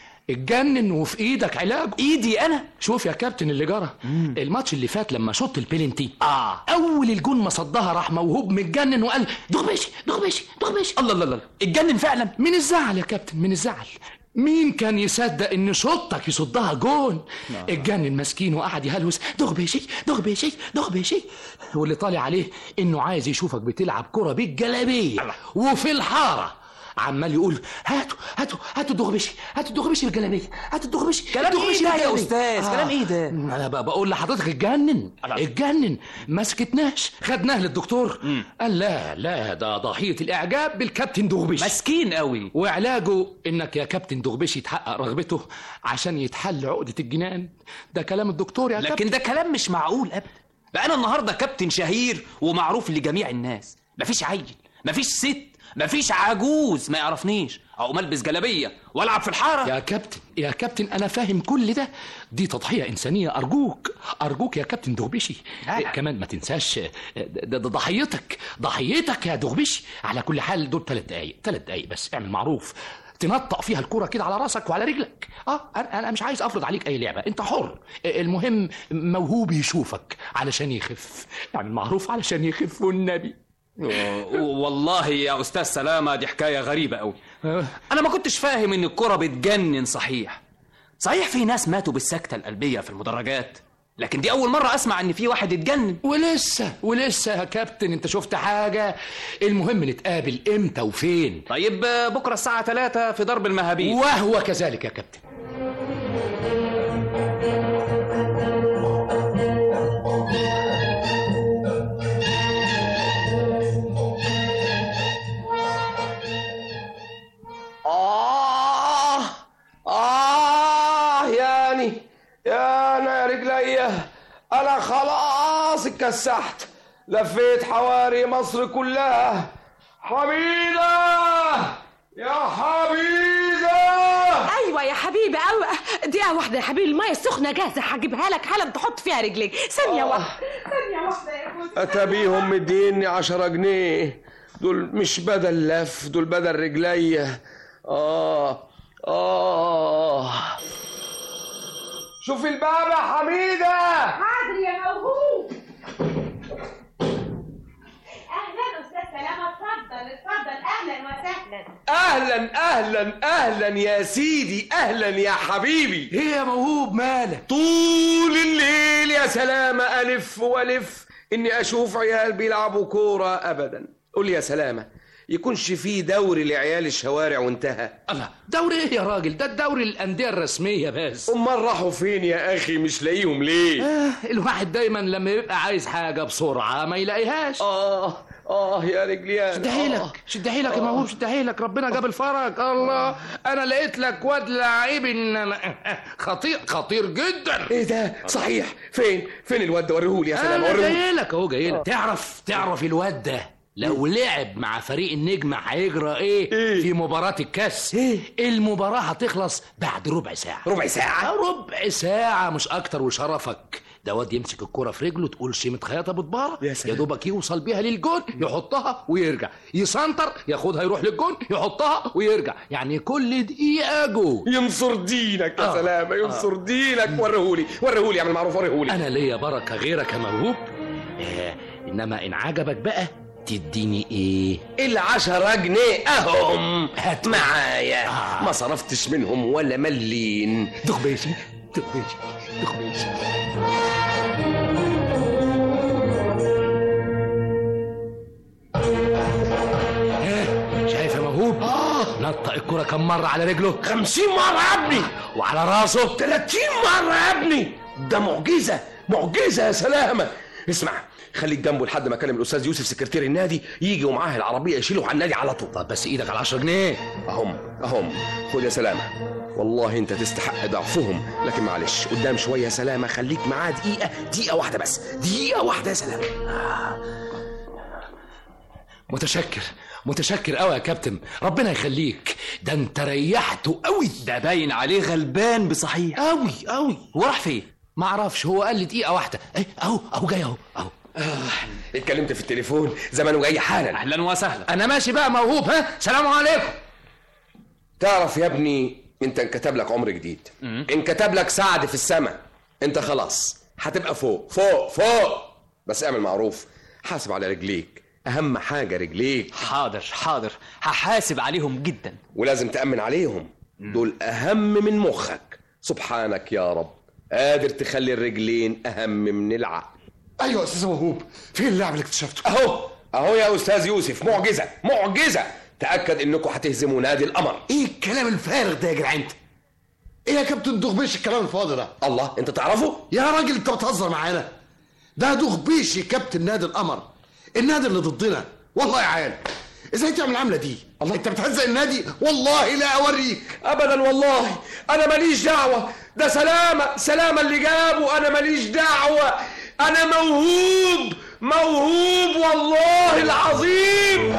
Speaker 16: اتجنن وفي ايدك علاجه
Speaker 7: ايدي انا
Speaker 16: شوف يا كابتن اللي جرى الماتش اللي فات لما شط البلنتي اه اول الجون ما صدها راح موهوب متجنن وقال دغبشي دغبشي دغبشي
Speaker 7: الله الله الله اتجنن فعلا
Speaker 16: من الزعل يا كابتن من الزعل مين كان يصدق ان شطك يصدها جون اتجنن مسكين وقعد يهلوس دغبشي دغبشي دغبشي واللي طالع عليه انه عايز يشوفك بتلعب كرة بالجلابيه وفي الحاره عمال يقول هاتوا هاتوا هاتوا الدغبشي هاتوا الدغبشي بالجلابيه هاتوا الدغبشي
Speaker 7: كلام
Speaker 16: الدغبشي
Speaker 7: ايه ده يا
Speaker 16: بالجلابية.
Speaker 7: أستاذ؟ كلام ايه ده؟
Speaker 16: انا بقى بقول لحضرتك اتجنن اتجنن ما سكتناش خدناه للدكتور قال لا لا ده ضحيه الاعجاب بالكابتن دغبشي
Speaker 7: مسكين قوي
Speaker 16: وعلاجه انك يا كابتن دغبشي تحقق رغبته عشان يتحل عقده الجنان ده كلام الدكتور يا
Speaker 7: لكن
Speaker 16: كابتن
Speaker 7: ده كلام مش معقول ابدا بقى انا النهارده كابتن شهير ومعروف لجميع الناس مفيش عيل مفيش ست مفيش عجوز ما يعرفنيش او ملبس جلابيه والعب في الحاره
Speaker 16: يا كابتن يا كابتن انا فاهم كل ده دي تضحيه انسانيه ارجوك ارجوك يا كابتن دغبشي إيه كمان ما تنساش ده, ده ده ضحيتك ضحيتك يا دغبشي على كل حال دول ثلاث دقايق ثلاث دقايق بس اعمل معروف تنطق فيها الكرة كده على راسك وعلى رجلك اه انا أنا مش عايز افرض عليك اي لعبه انت حر المهم موهوب يشوفك علشان يخف اعمل معروف علشان يخف والنبي
Speaker 7: والله يا استاذ سلامه دي حكايه غريبه قوي انا ما كنتش فاهم ان الكره بتجنن صحيح صحيح في ناس ماتوا بالسكته القلبيه في المدرجات لكن دي اول مره اسمع ان في واحد اتجنن
Speaker 16: ولسه ولسه يا كابتن انت شفت حاجه المهم نتقابل امتى وفين
Speaker 7: طيب بكره الساعه 3 في ضرب المهابيل
Speaker 16: وهو كذلك يا كابتن
Speaker 5: عليا انا خلاص اتكسحت لفيت حواري مصر كلها حميدة يا حميدة
Speaker 17: ايوه يا حبيبي أو... دقيقه واحده يا حبيبي الميه السخنه جاهزه هجيبها لك حالا تحط فيها رجليك ثانيه واحده ثانيه واحده يا جوزي
Speaker 5: اتابيهم مديني عشرة جنيه دول مش بدل لف دول بدل رجليا اه اه شوف الباب يا حميدة
Speaker 10: حاضر يا موهوب اهلا استاذ سلامه اتفضل اتفضل اهلا وسهلا
Speaker 5: اهلا اهلا اهلا يا سيدي اهلا يا حبيبي
Speaker 16: ايه يا موهوب مالك
Speaker 5: طول الليل يا سلامة الف والف اني اشوف عيال بيلعبوا كورة ابدا قول لي يا سلامة يكونش في دوري لعيال الشوارع وانتهى
Speaker 16: الله دوري ايه يا راجل ده الدوري الانديه الرسميه بس
Speaker 5: امال راحوا فين يا اخي مش لاقيهم ليه
Speaker 16: آه الواحد دايما لما يبقى عايز حاجه بسرعه ما يلاقيهاش
Speaker 5: اه اه يا رجليان
Speaker 16: شد حيلك شد حيلك يا موهوب شد حيلك ربنا جاب الفرج الله انا لقيت لك واد لعيب انما خطير خطير جدا
Speaker 5: ايه ده صحيح فين فين الواد ده وريهولي يا سلام
Speaker 16: انا
Speaker 5: وريهولي
Speaker 16: جاي لك اهو جاي
Speaker 5: آه.
Speaker 16: لك تعرف تعرف الواد ده لو لعب مع فريق النجم هيجرى ايه, إيه؟ في مباراة الكاس إيه؟ المباراة هتخلص بعد ربع ساعة
Speaker 5: ربع ساعة؟
Speaker 16: ربع ساعة مش أكتر وشرفك ده واد يمسك الكرة في رجله تقول شيمة خياطة بتبارة
Speaker 5: يا
Speaker 16: يا
Speaker 5: سلام.
Speaker 16: دوبك يوصل بيها للجون يحطها ويرجع يسنتر ياخدها يروح للجون يحطها ويرجع يعني كل دقيقة جول
Speaker 5: ينصر دينك يا
Speaker 16: آه.
Speaker 5: سلامة ينصر دينك وريهولي وريهولي اعمل معروف وريهولي
Speaker 16: أنا ليا بركة غيرك يا موهوب آه إنما إن عجبك بقى تديني إيه
Speaker 5: العشرة جنيه اهم هات معايا ما صرفتش منهم ولا ملين
Speaker 16: دغبيشي دغبيشي دغبيشي إيه؟ شايف يا موهوب نطق الكرة كم مرة على رجله
Speaker 5: خمسين مرة يا ابني
Speaker 16: وعلى راسه
Speaker 5: 30 مرة يا ابني ده معجزة معجزة يا سلامة اسمع خليك جنبه لحد ما اكلم الاستاذ يوسف سكرتير النادي يجي ومعاه العربيه يشيله على النادي على طول
Speaker 16: طب بس ايدك على 10 جنيه
Speaker 5: اهم اهم خد يا سلامه والله انت تستحق ضعفهم لكن معلش قدام شويه يا سلامه خليك معاه دقيقه دقيقه واحده بس دقيقه واحده يا سلامه
Speaker 16: متشكر متشكر قوي يا كابتن ربنا يخليك ده انت ريحته قوي
Speaker 7: ده باين عليه غلبان بصحيح
Speaker 16: قوي قوي
Speaker 7: هو راح فين
Speaker 16: ما اعرفش هو قال لي دقيقه واحده ايه اهو اهو جاي اهو اهو
Speaker 5: اتكلمت في التليفون زمانه جاي حالا
Speaker 7: اهلا وسهلا
Speaker 16: انا ماشي بقى موهوب ها سلام عليكم
Speaker 5: تعرف يا ابني انت انكتب لك عمر جديد انكتب لك سعد في السماء انت خلاص هتبقى فوق فوق فوق بس اعمل معروف حاسب على رجليك اهم حاجه رجليك
Speaker 7: حاضر حاضر هحاسب عليهم جدا
Speaker 5: ولازم تامن عليهم دول اهم من مخك سبحانك يا رب قادر تخلي الرجلين اهم من العقل
Speaker 15: ايوه يا استاذ وهوب فين اللعب اللي اكتشفته
Speaker 5: اهو اهو يا استاذ يوسف معجزه معجزه تاكد انكم هتهزموا نادي القمر
Speaker 15: ايه الكلام الفارغ ده يا جدعان انت ايه يا كابتن دغبيش الكلام الفاضي ده
Speaker 5: الله انت تعرفه
Speaker 15: يا راجل انت بتهزر معانا ده دغبيشي كابتن نادي القمر النادي اللي ضدنا والله يا عيال ازاي تعمل العمله دي الله انت بتهزق النادي والله لا اوريك
Speaker 5: ابدا والله انا ماليش دعوه ده سلامه سلامه اللي جابه انا ماليش دعوه انا موهوب موهوب والله العظيم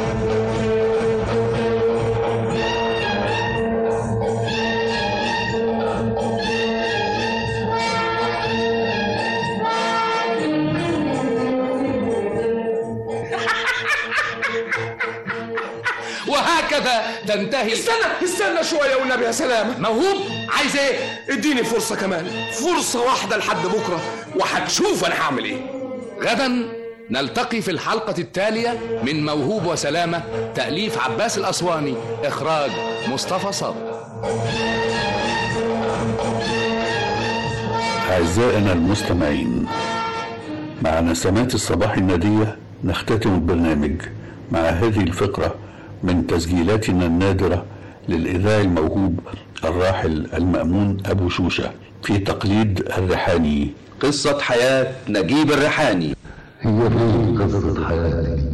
Speaker 16: وهكذا تنتهي
Speaker 5: استنى استنى شويه والنبي يا سلامه
Speaker 16: موهوب عايز ايه
Speaker 5: اديني فرصه كمان فرصه واحده لحد بكره وهتشوف انا هعمل ايه
Speaker 16: غدا نلتقي في الحلقة التالية من موهوب وسلامة تأليف عباس الأسواني إخراج مصطفى صابر
Speaker 3: أعزائنا المستمعين مع نسمات الصباح النادية نختتم البرنامج مع هذه الفقرة من تسجيلاتنا النادرة للإذاعي الموهوب الراحل المأمون أبو شوشة في تقليد الريحاني
Speaker 18: قصة حياة نجيب الريحاني
Speaker 6: هي دي قصة حياتي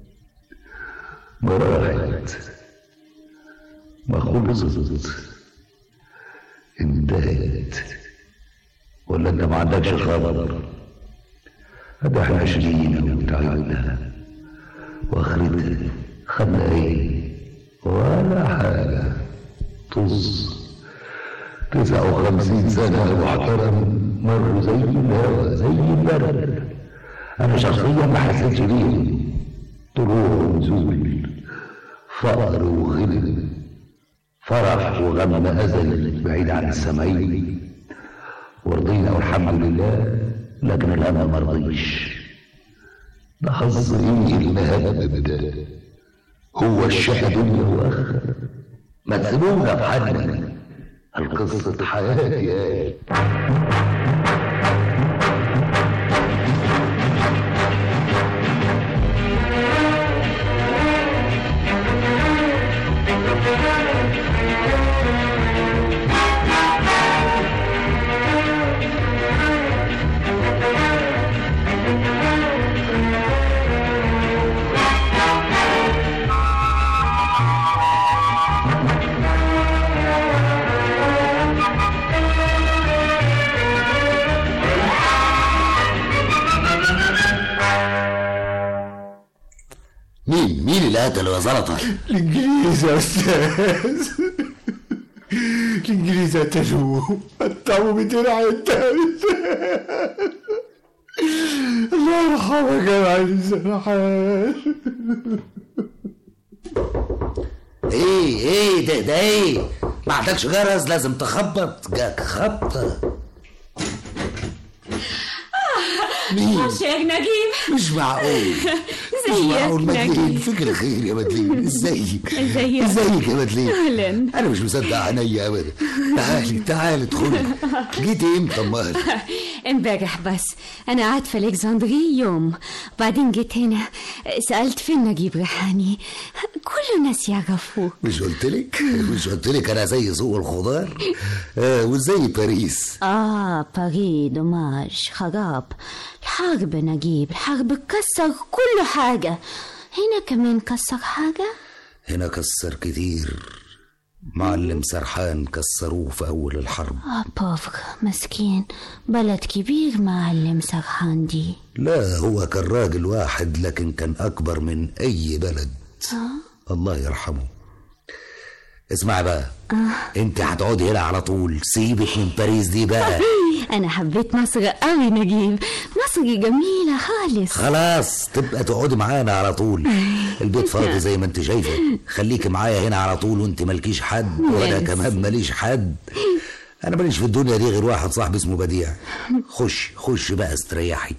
Speaker 6: ما راحت ما خلصت انتهت ولا انت ما عندكش خبر هذا احنا عشرين وتعبنا واخرتها خدنا ايه ولا حاجة طز تسعة وخمسين سنة يا محترم مروا زي الهوا زي البرد أنا شخصيا ما حسيتش بيهم طلوع ونزول فقر وغنى فرح وغم أزل بعيد عن السمعين ورضينا والحمد لله لكن الأمل مرضيش ده حظ ايه المهبب ده هو الشقى دنيا واخر ما تسيبونا في حالنا القصة حياتي يا
Speaker 19: مين مين اللي قتله يا زلطه
Speaker 20: الانجليز يا استاذ الانجليز قتلوه قطعوا بدرع التالت الله يرحمك يا معلم سرحان
Speaker 19: ايه ايه ده ده ايه ما عندكش جرس لازم تخبط جاك خبطه مين؟
Speaker 10: شيخ نجيب
Speaker 19: مش معقول مش
Speaker 10: ازيك
Speaker 19: معقول مدلين
Speaker 10: نجيب
Speaker 19: فكرة خير يا مدلين ازيك
Speaker 10: ازيك
Speaker 19: ازيك يا مدلين
Speaker 10: اهلا
Speaker 19: انا مش مصدق عينيا ابدا تعالي تعالي ادخلي جيتي امتى امال
Speaker 21: امبارح بس انا قعدت في الكسندري يوم بعدين جيت هنا سالت فين نجيب ريحاني كل الناس يعرفوه
Speaker 19: مش قلت لك مش قلت لك انا زي سوق الخضار آه وزي باريس
Speaker 21: اه باري دوماج خراب الحرب نجيب الحرب كسر كل حاجة هنا كمان كسر حاجة
Speaker 19: هنا كسر كتير معلم سرحان كسروه في اول الحرب
Speaker 21: اه بوفر مسكين بلد كبير معلم سرحان دي
Speaker 19: لا هو كان راجل واحد لكن كان اكبر من اي بلد
Speaker 21: اه
Speaker 19: الله يرحمه اسمعي بقى
Speaker 21: آه.
Speaker 19: انت هتقعدي هنا على طول سيبك من باريس دي بقى
Speaker 21: انا حبيت مصر قوي نجيب مصر جميلة خالص
Speaker 19: خلاص تبقى تقعدي معانا على طول البيت فاضي زي ما انت شايفه خليكي معايا هنا على طول وانت مالكيش حد وانا
Speaker 21: ميرسي.
Speaker 19: كمان ماليش حد انا ماليش في الدنيا دي غير واحد صاحبي اسمه بديع خش خش بقى استريحي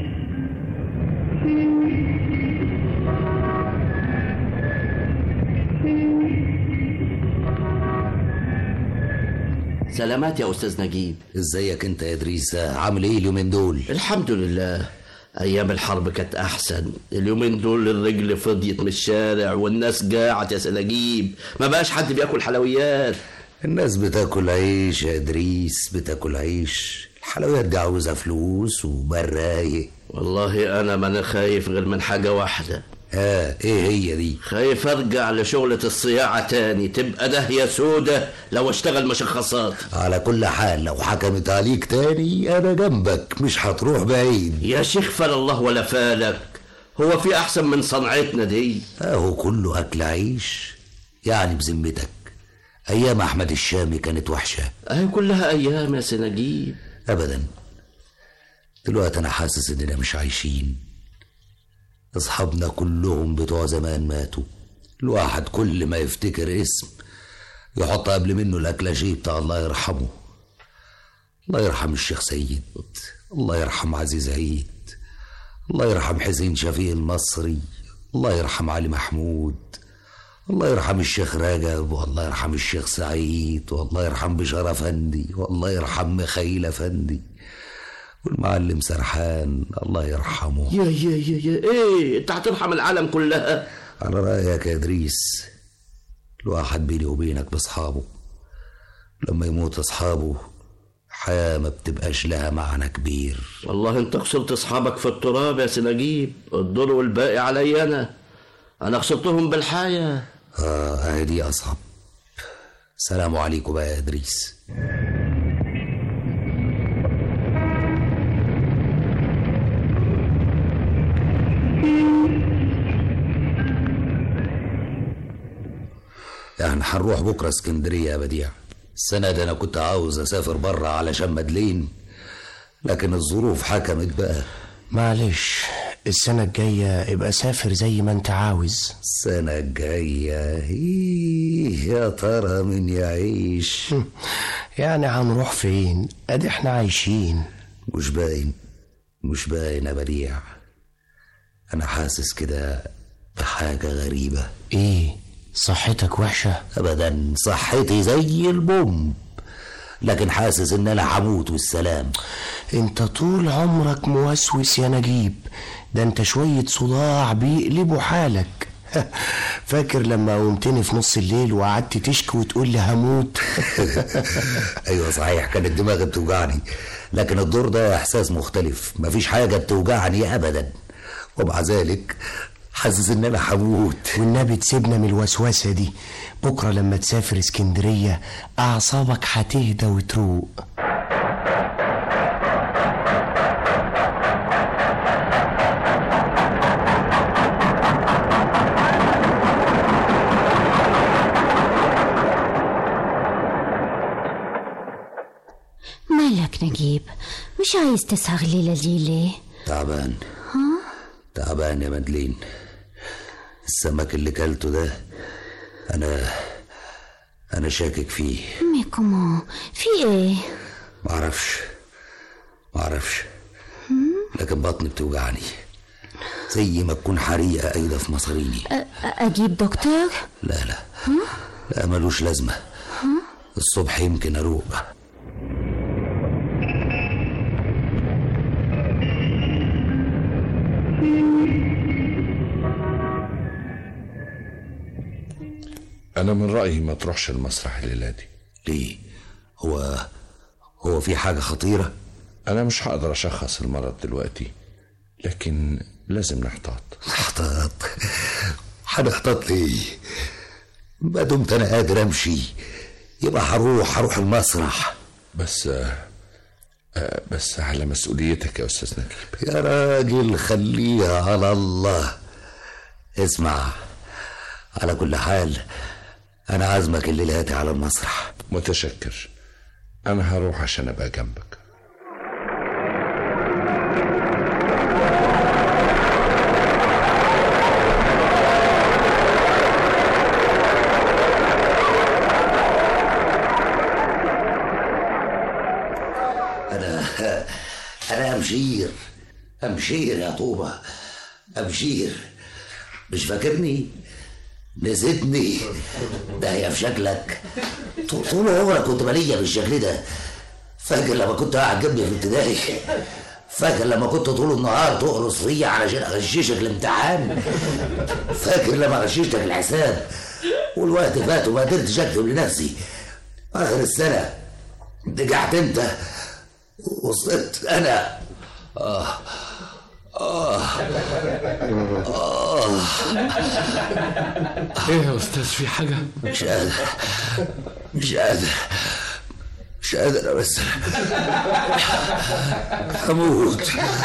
Speaker 22: سلامات يا استاذ نجيب
Speaker 19: ازيك انت يا ادريس عامل ايه اليومين دول
Speaker 22: الحمد لله ايام الحرب كانت احسن اليومين دول الرجل فضيت من الشارع والناس جاعت يا سنجيب ما بقاش حد بياكل حلويات
Speaker 19: الناس بتاكل عيش يا ادريس بتاكل عيش الحلويات دي عاوزه فلوس وبرايق
Speaker 22: والله انا ما انا خايف غير من حاجه واحده
Speaker 19: اه ايه هي دي
Speaker 22: خايف ارجع لشغلة الصياعة تاني تبقى داهية سودة لو اشتغل مشخصات
Speaker 19: على كل حال لو حكمت عليك تاني انا جنبك مش هتروح بعيد
Speaker 22: يا شيخ فال الله ولا فالك هو في احسن من صنعتنا دي
Speaker 19: اهو كله اكل عيش يعني بذمتك ايام احمد الشامي كانت وحشه
Speaker 22: اهي كلها ايام يا سنجيب
Speaker 19: ابدا دلوقتي انا حاسس اننا مش عايشين اصحابنا كلهم بتوع زمان ماتوا الواحد كل ما يفتكر اسم يحط قبل منه الاكلاشيه بتاع الله يرحمه الله يرحم الشيخ سيد الله يرحم عزيز عيد الله يرحم حسين شفيق المصري الله يرحم علي محمود الله يرحم الشيخ رجب والله يرحم الشيخ سعيد والله يرحم بشار افندي والله يرحم مخيل افندي والمعلم سرحان الله يرحمه
Speaker 22: يا يا يا يا ايه انت هترحم العالم كلها
Speaker 19: على رأيك يا إدريس الواحد بيني وبينك بأصحابه لما يموت أصحابه حياة ما بتبقاش لها معنى كبير
Speaker 22: والله انت خسرت اصحابك في التراب يا سنجيب الدور والباقي علي انا انا خسرتهم بالحياة
Speaker 19: آه أهي دي أصعب سلام عليكم بقى يا إدريس يعني هنروح بكرة اسكندرية يا بديع السنة دي أنا كنت عاوز أسافر بره علشان مدلين لكن الظروف حكمت بقى
Speaker 1: معلش السنة الجاية ابقى سافر زي ما انت عاوز
Speaker 19: السنة الجاية إيه يا ترى من يعيش
Speaker 1: يعني هنروح فين ادي احنا عايشين
Speaker 19: مش باين مش باين يا بديع أنا حاسس كده بحاجة غريبة
Speaker 1: ايه صحتك وحشة
Speaker 19: أبدا صحتي زي البوم لكن حاسس إن أنا هموت والسلام
Speaker 1: انت طول عمرك موسوس يا نجيب ده انت شوية صداع بيقلبوا حالك فاكر لما قمتني في نص الليل وقعدت تشكي وتقول لي هموت
Speaker 19: ايوه صحيح كانت دماغي بتوجعني لكن الدور ده احساس مختلف مفيش حاجه بتوجعني ابدا ومع ذلك حاسس ان انا هموت
Speaker 1: والنبي تسيبنا من الوسوسة دي بكرة لما تسافر اسكندرية أعصابك هتهدى وتروق
Speaker 21: مالك نجيب مش عايز تسهر الليلة دي ليه
Speaker 19: تعبان
Speaker 21: ها
Speaker 19: تعبان يا مدلين السمك اللي كلته ده انا انا شاكك فيه
Speaker 21: مي كومون في ايه
Speaker 19: معرفش معرفش لكن بطني بتوجعني زي ما تكون حريقه قايده في مصاريني
Speaker 21: أ- اجيب دكتور
Speaker 19: لا لا
Speaker 21: ها
Speaker 19: لا ملوش لازمه
Speaker 21: ها
Speaker 19: الصبح يمكن اروق
Speaker 8: انا من رايي ما تروحش المسرح الليله دي
Speaker 19: ليه هو هو في حاجه خطيره
Speaker 8: انا مش هقدر اشخص المرض دلوقتي لكن لازم نحتاط
Speaker 19: نحتاط هنحتاط ليه ما دمت انا قادر امشي يبقى هروح هروح المسرح
Speaker 8: بس آه، بس على مسؤوليتك يا استاذ نجيب
Speaker 19: يا راجل خليها على الله اسمع على كل حال انا عازمك الليلاتي على المسرح
Speaker 8: متشكر انا هروح عشان ابقى جنبك
Speaker 19: انا انا امشير امشير يا طوبة امشير مش فاكرني نسيتني ده هي في شكلك طو- طول عمرك كنت مالية بالشكل ده فاكر لما كنت قاعد جنبي في ابتدائي فاكر لما كنت طول النهار تقرص فيا علشان اغششك الامتحان فاكر لما غششتك الحساب والوقت فات وما قدرتش اكتب لنفسي اخر السنه نجحت انت وصلت انا آه آه آه
Speaker 16: ايه يا استاذ في حاجه
Speaker 19: مش قادر مش قادر مش قادر بس هموت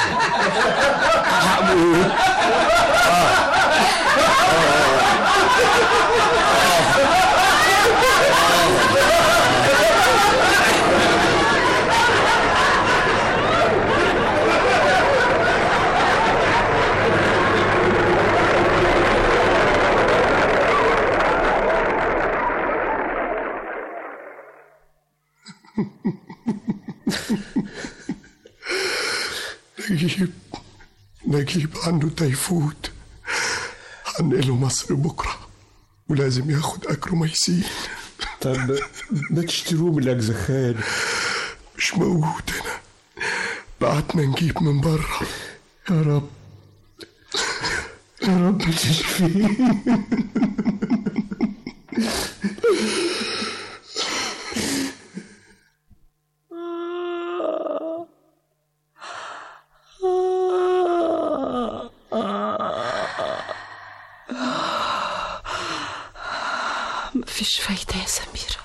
Speaker 19: هموت
Speaker 20: نجيب نجيب عنده تيفوت هنقله مصر بكرة ولازم ياخد أكروميسين
Speaker 2: طب ما تشتروه من الأجزخان
Speaker 20: مش موجود هنا بعتنا نجيب من بره
Speaker 2: يا رب يا رب تشفيه
Speaker 4: مفيش فايدة يا سميرة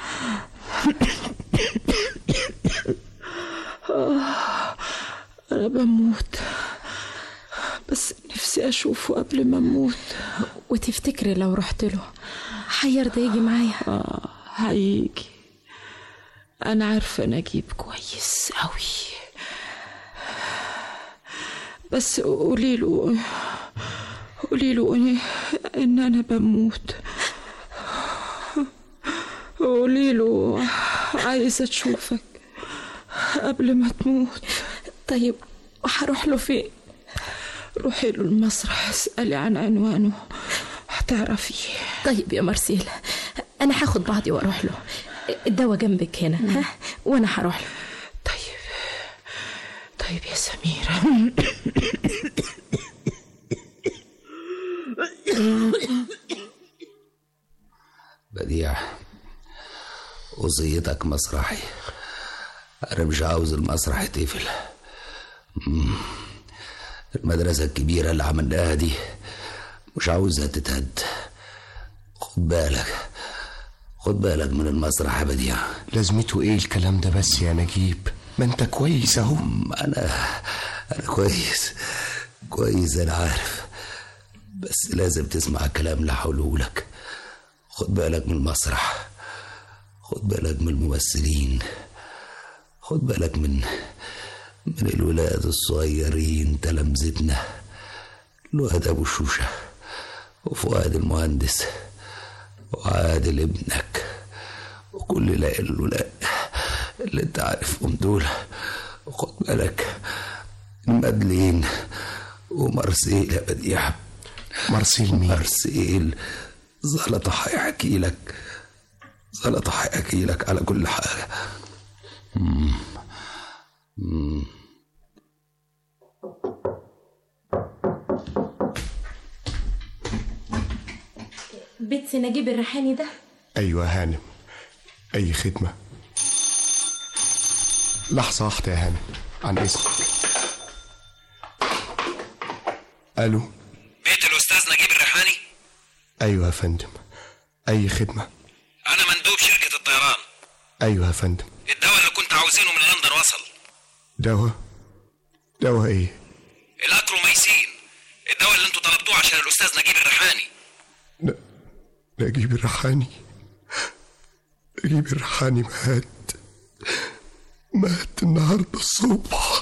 Speaker 4: آه، أنا بموت بس نفسي أشوفه قبل ما أموت
Speaker 17: وتفتكري لو رحت له حير ده يجي معايا
Speaker 9: اه هيجي انا عارفه نجيب كويس قوي بس قولي له قولي له ان إن انا بموت قولي له عايزه اشوفك قبل ما تموت
Speaker 17: طيب وهروح له فين
Speaker 9: روحي له المسرح اسالي عن عنوانه هتعرفي
Speaker 17: طيب يا مرسيل انا هاخد بعضي واروح له الدواء جنبك هنا ها وانا هروح له
Speaker 9: طيب يا سميرة
Speaker 19: بديع وصيتك مسرحي أنا مش عاوز المسرح يتقفل مم. المدرسة الكبيرة اللي عملناها دي مش عاوزها تتهد خد بالك خد بالك من المسرح يا بديع
Speaker 1: لازمته ايه الكلام ده بس يا نجيب ما انت كويس اهو
Speaker 19: انا انا كويس كويس انا عارف بس لازم تسمع الكلام اللي هقوله لك خد بالك من المسرح خد بالك من الممثلين خد بالك من من الولاد الصغيرين تلامذتنا الواد ابو شوشه وفؤاد المهندس وعادل ابنك وكل الولاد اللي انت عارفهم دول خد بالك مادلين ومارسيل يا بديع
Speaker 1: مارسيل مين؟
Speaker 19: مارسيل زلطة هيحكي لك زلطة هيحكي لك على كل حاجة مم. مم.
Speaker 17: بيت نجيب الريحاني ده
Speaker 20: ايوه يا هانم اي خدمه لحظه واحده يا هانم عن اذنك الو
Speaker 11: بيت الأستاذ نجيب الريحاني
Speaker 20: ايوه يا فندم اي خدمه
Speaker 11: أنا مندوب شركة الطيران
Speaker 20: ايوه يا فندم
Speaker 11: الدواء اللي كنت عاوزينه من لندن وصل
Speaker 20: دواء دواء ايه
Speaker 11: الأكروميسين الدواء اللي انتوا طلبتوه عشان الأستاذ نجيب الريحاني
Speaker 20: نجيب الريحاني نجيب الريحاني مات مات النهارده الصبح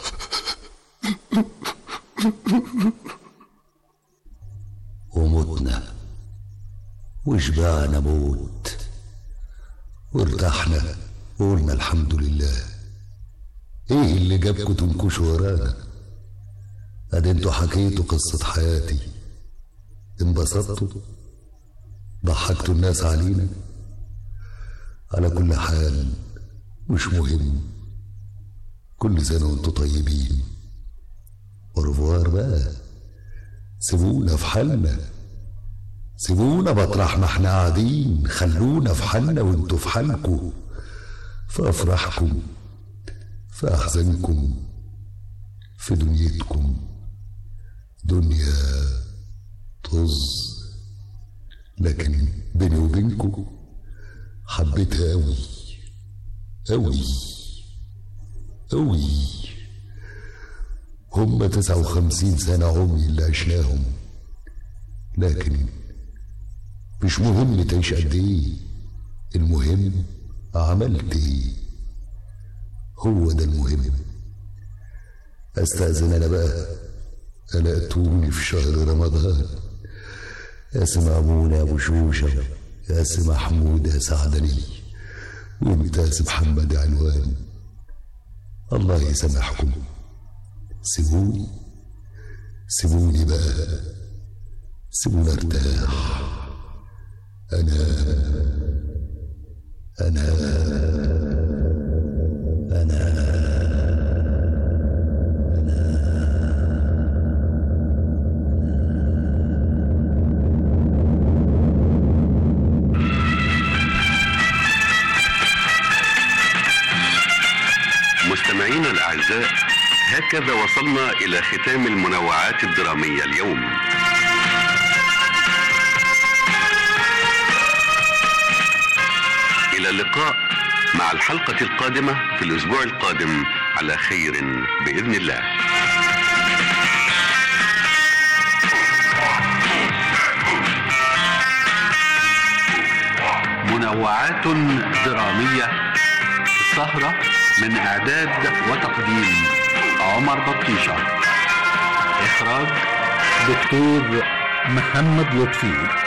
Speaker 19: ومتنا وشبعنا موت وارتحنا وقلنا الحمد لله ايه اللي جابكوا تنكشوا ورانا ادي انتوا حكيتوا قصة حياتي انبسطتوا ضحكتوا الناس علينا على كل حال مش مهم كل سنة وانتوا طيبين ورفوار بقى سيبونا في حالنا سيبونا مطرح ما احنا قاعدين خلونا في حالنا وانتوا في حالكم في افراحكم في احزانكم في دنيتكم دنيا طز لكن بيني وبينكم حبيتها أوي أوي أوي هم تسعة وخمسين سنة عمري اللي عشناهم لكن مش مهم تعيش قد ايه المهم عملت ايه هو ده المهم استأذن انا بقى قلقتوني في شهر رمضان يا سي مأمون يا ابو شوشة يا سي محمود يا سعدني وانت يا سي محمد عنوان الله يسامحكم سيبوني سيبوني بقى سيبوني ارتاح انا انا انا
Speaker 23: مستمعينا الأعزاء هكذا وصلنا إلى ختام المنوعات الدرامية اليوم إلى اللقاء مع الحلقة القادمة في الأسبوع القادم على خير بإذن الله منوعات درامية السهرة من إعداد وتقديم عمر بطيشة إخراج
Speaker 12: دكتور محمد لطفي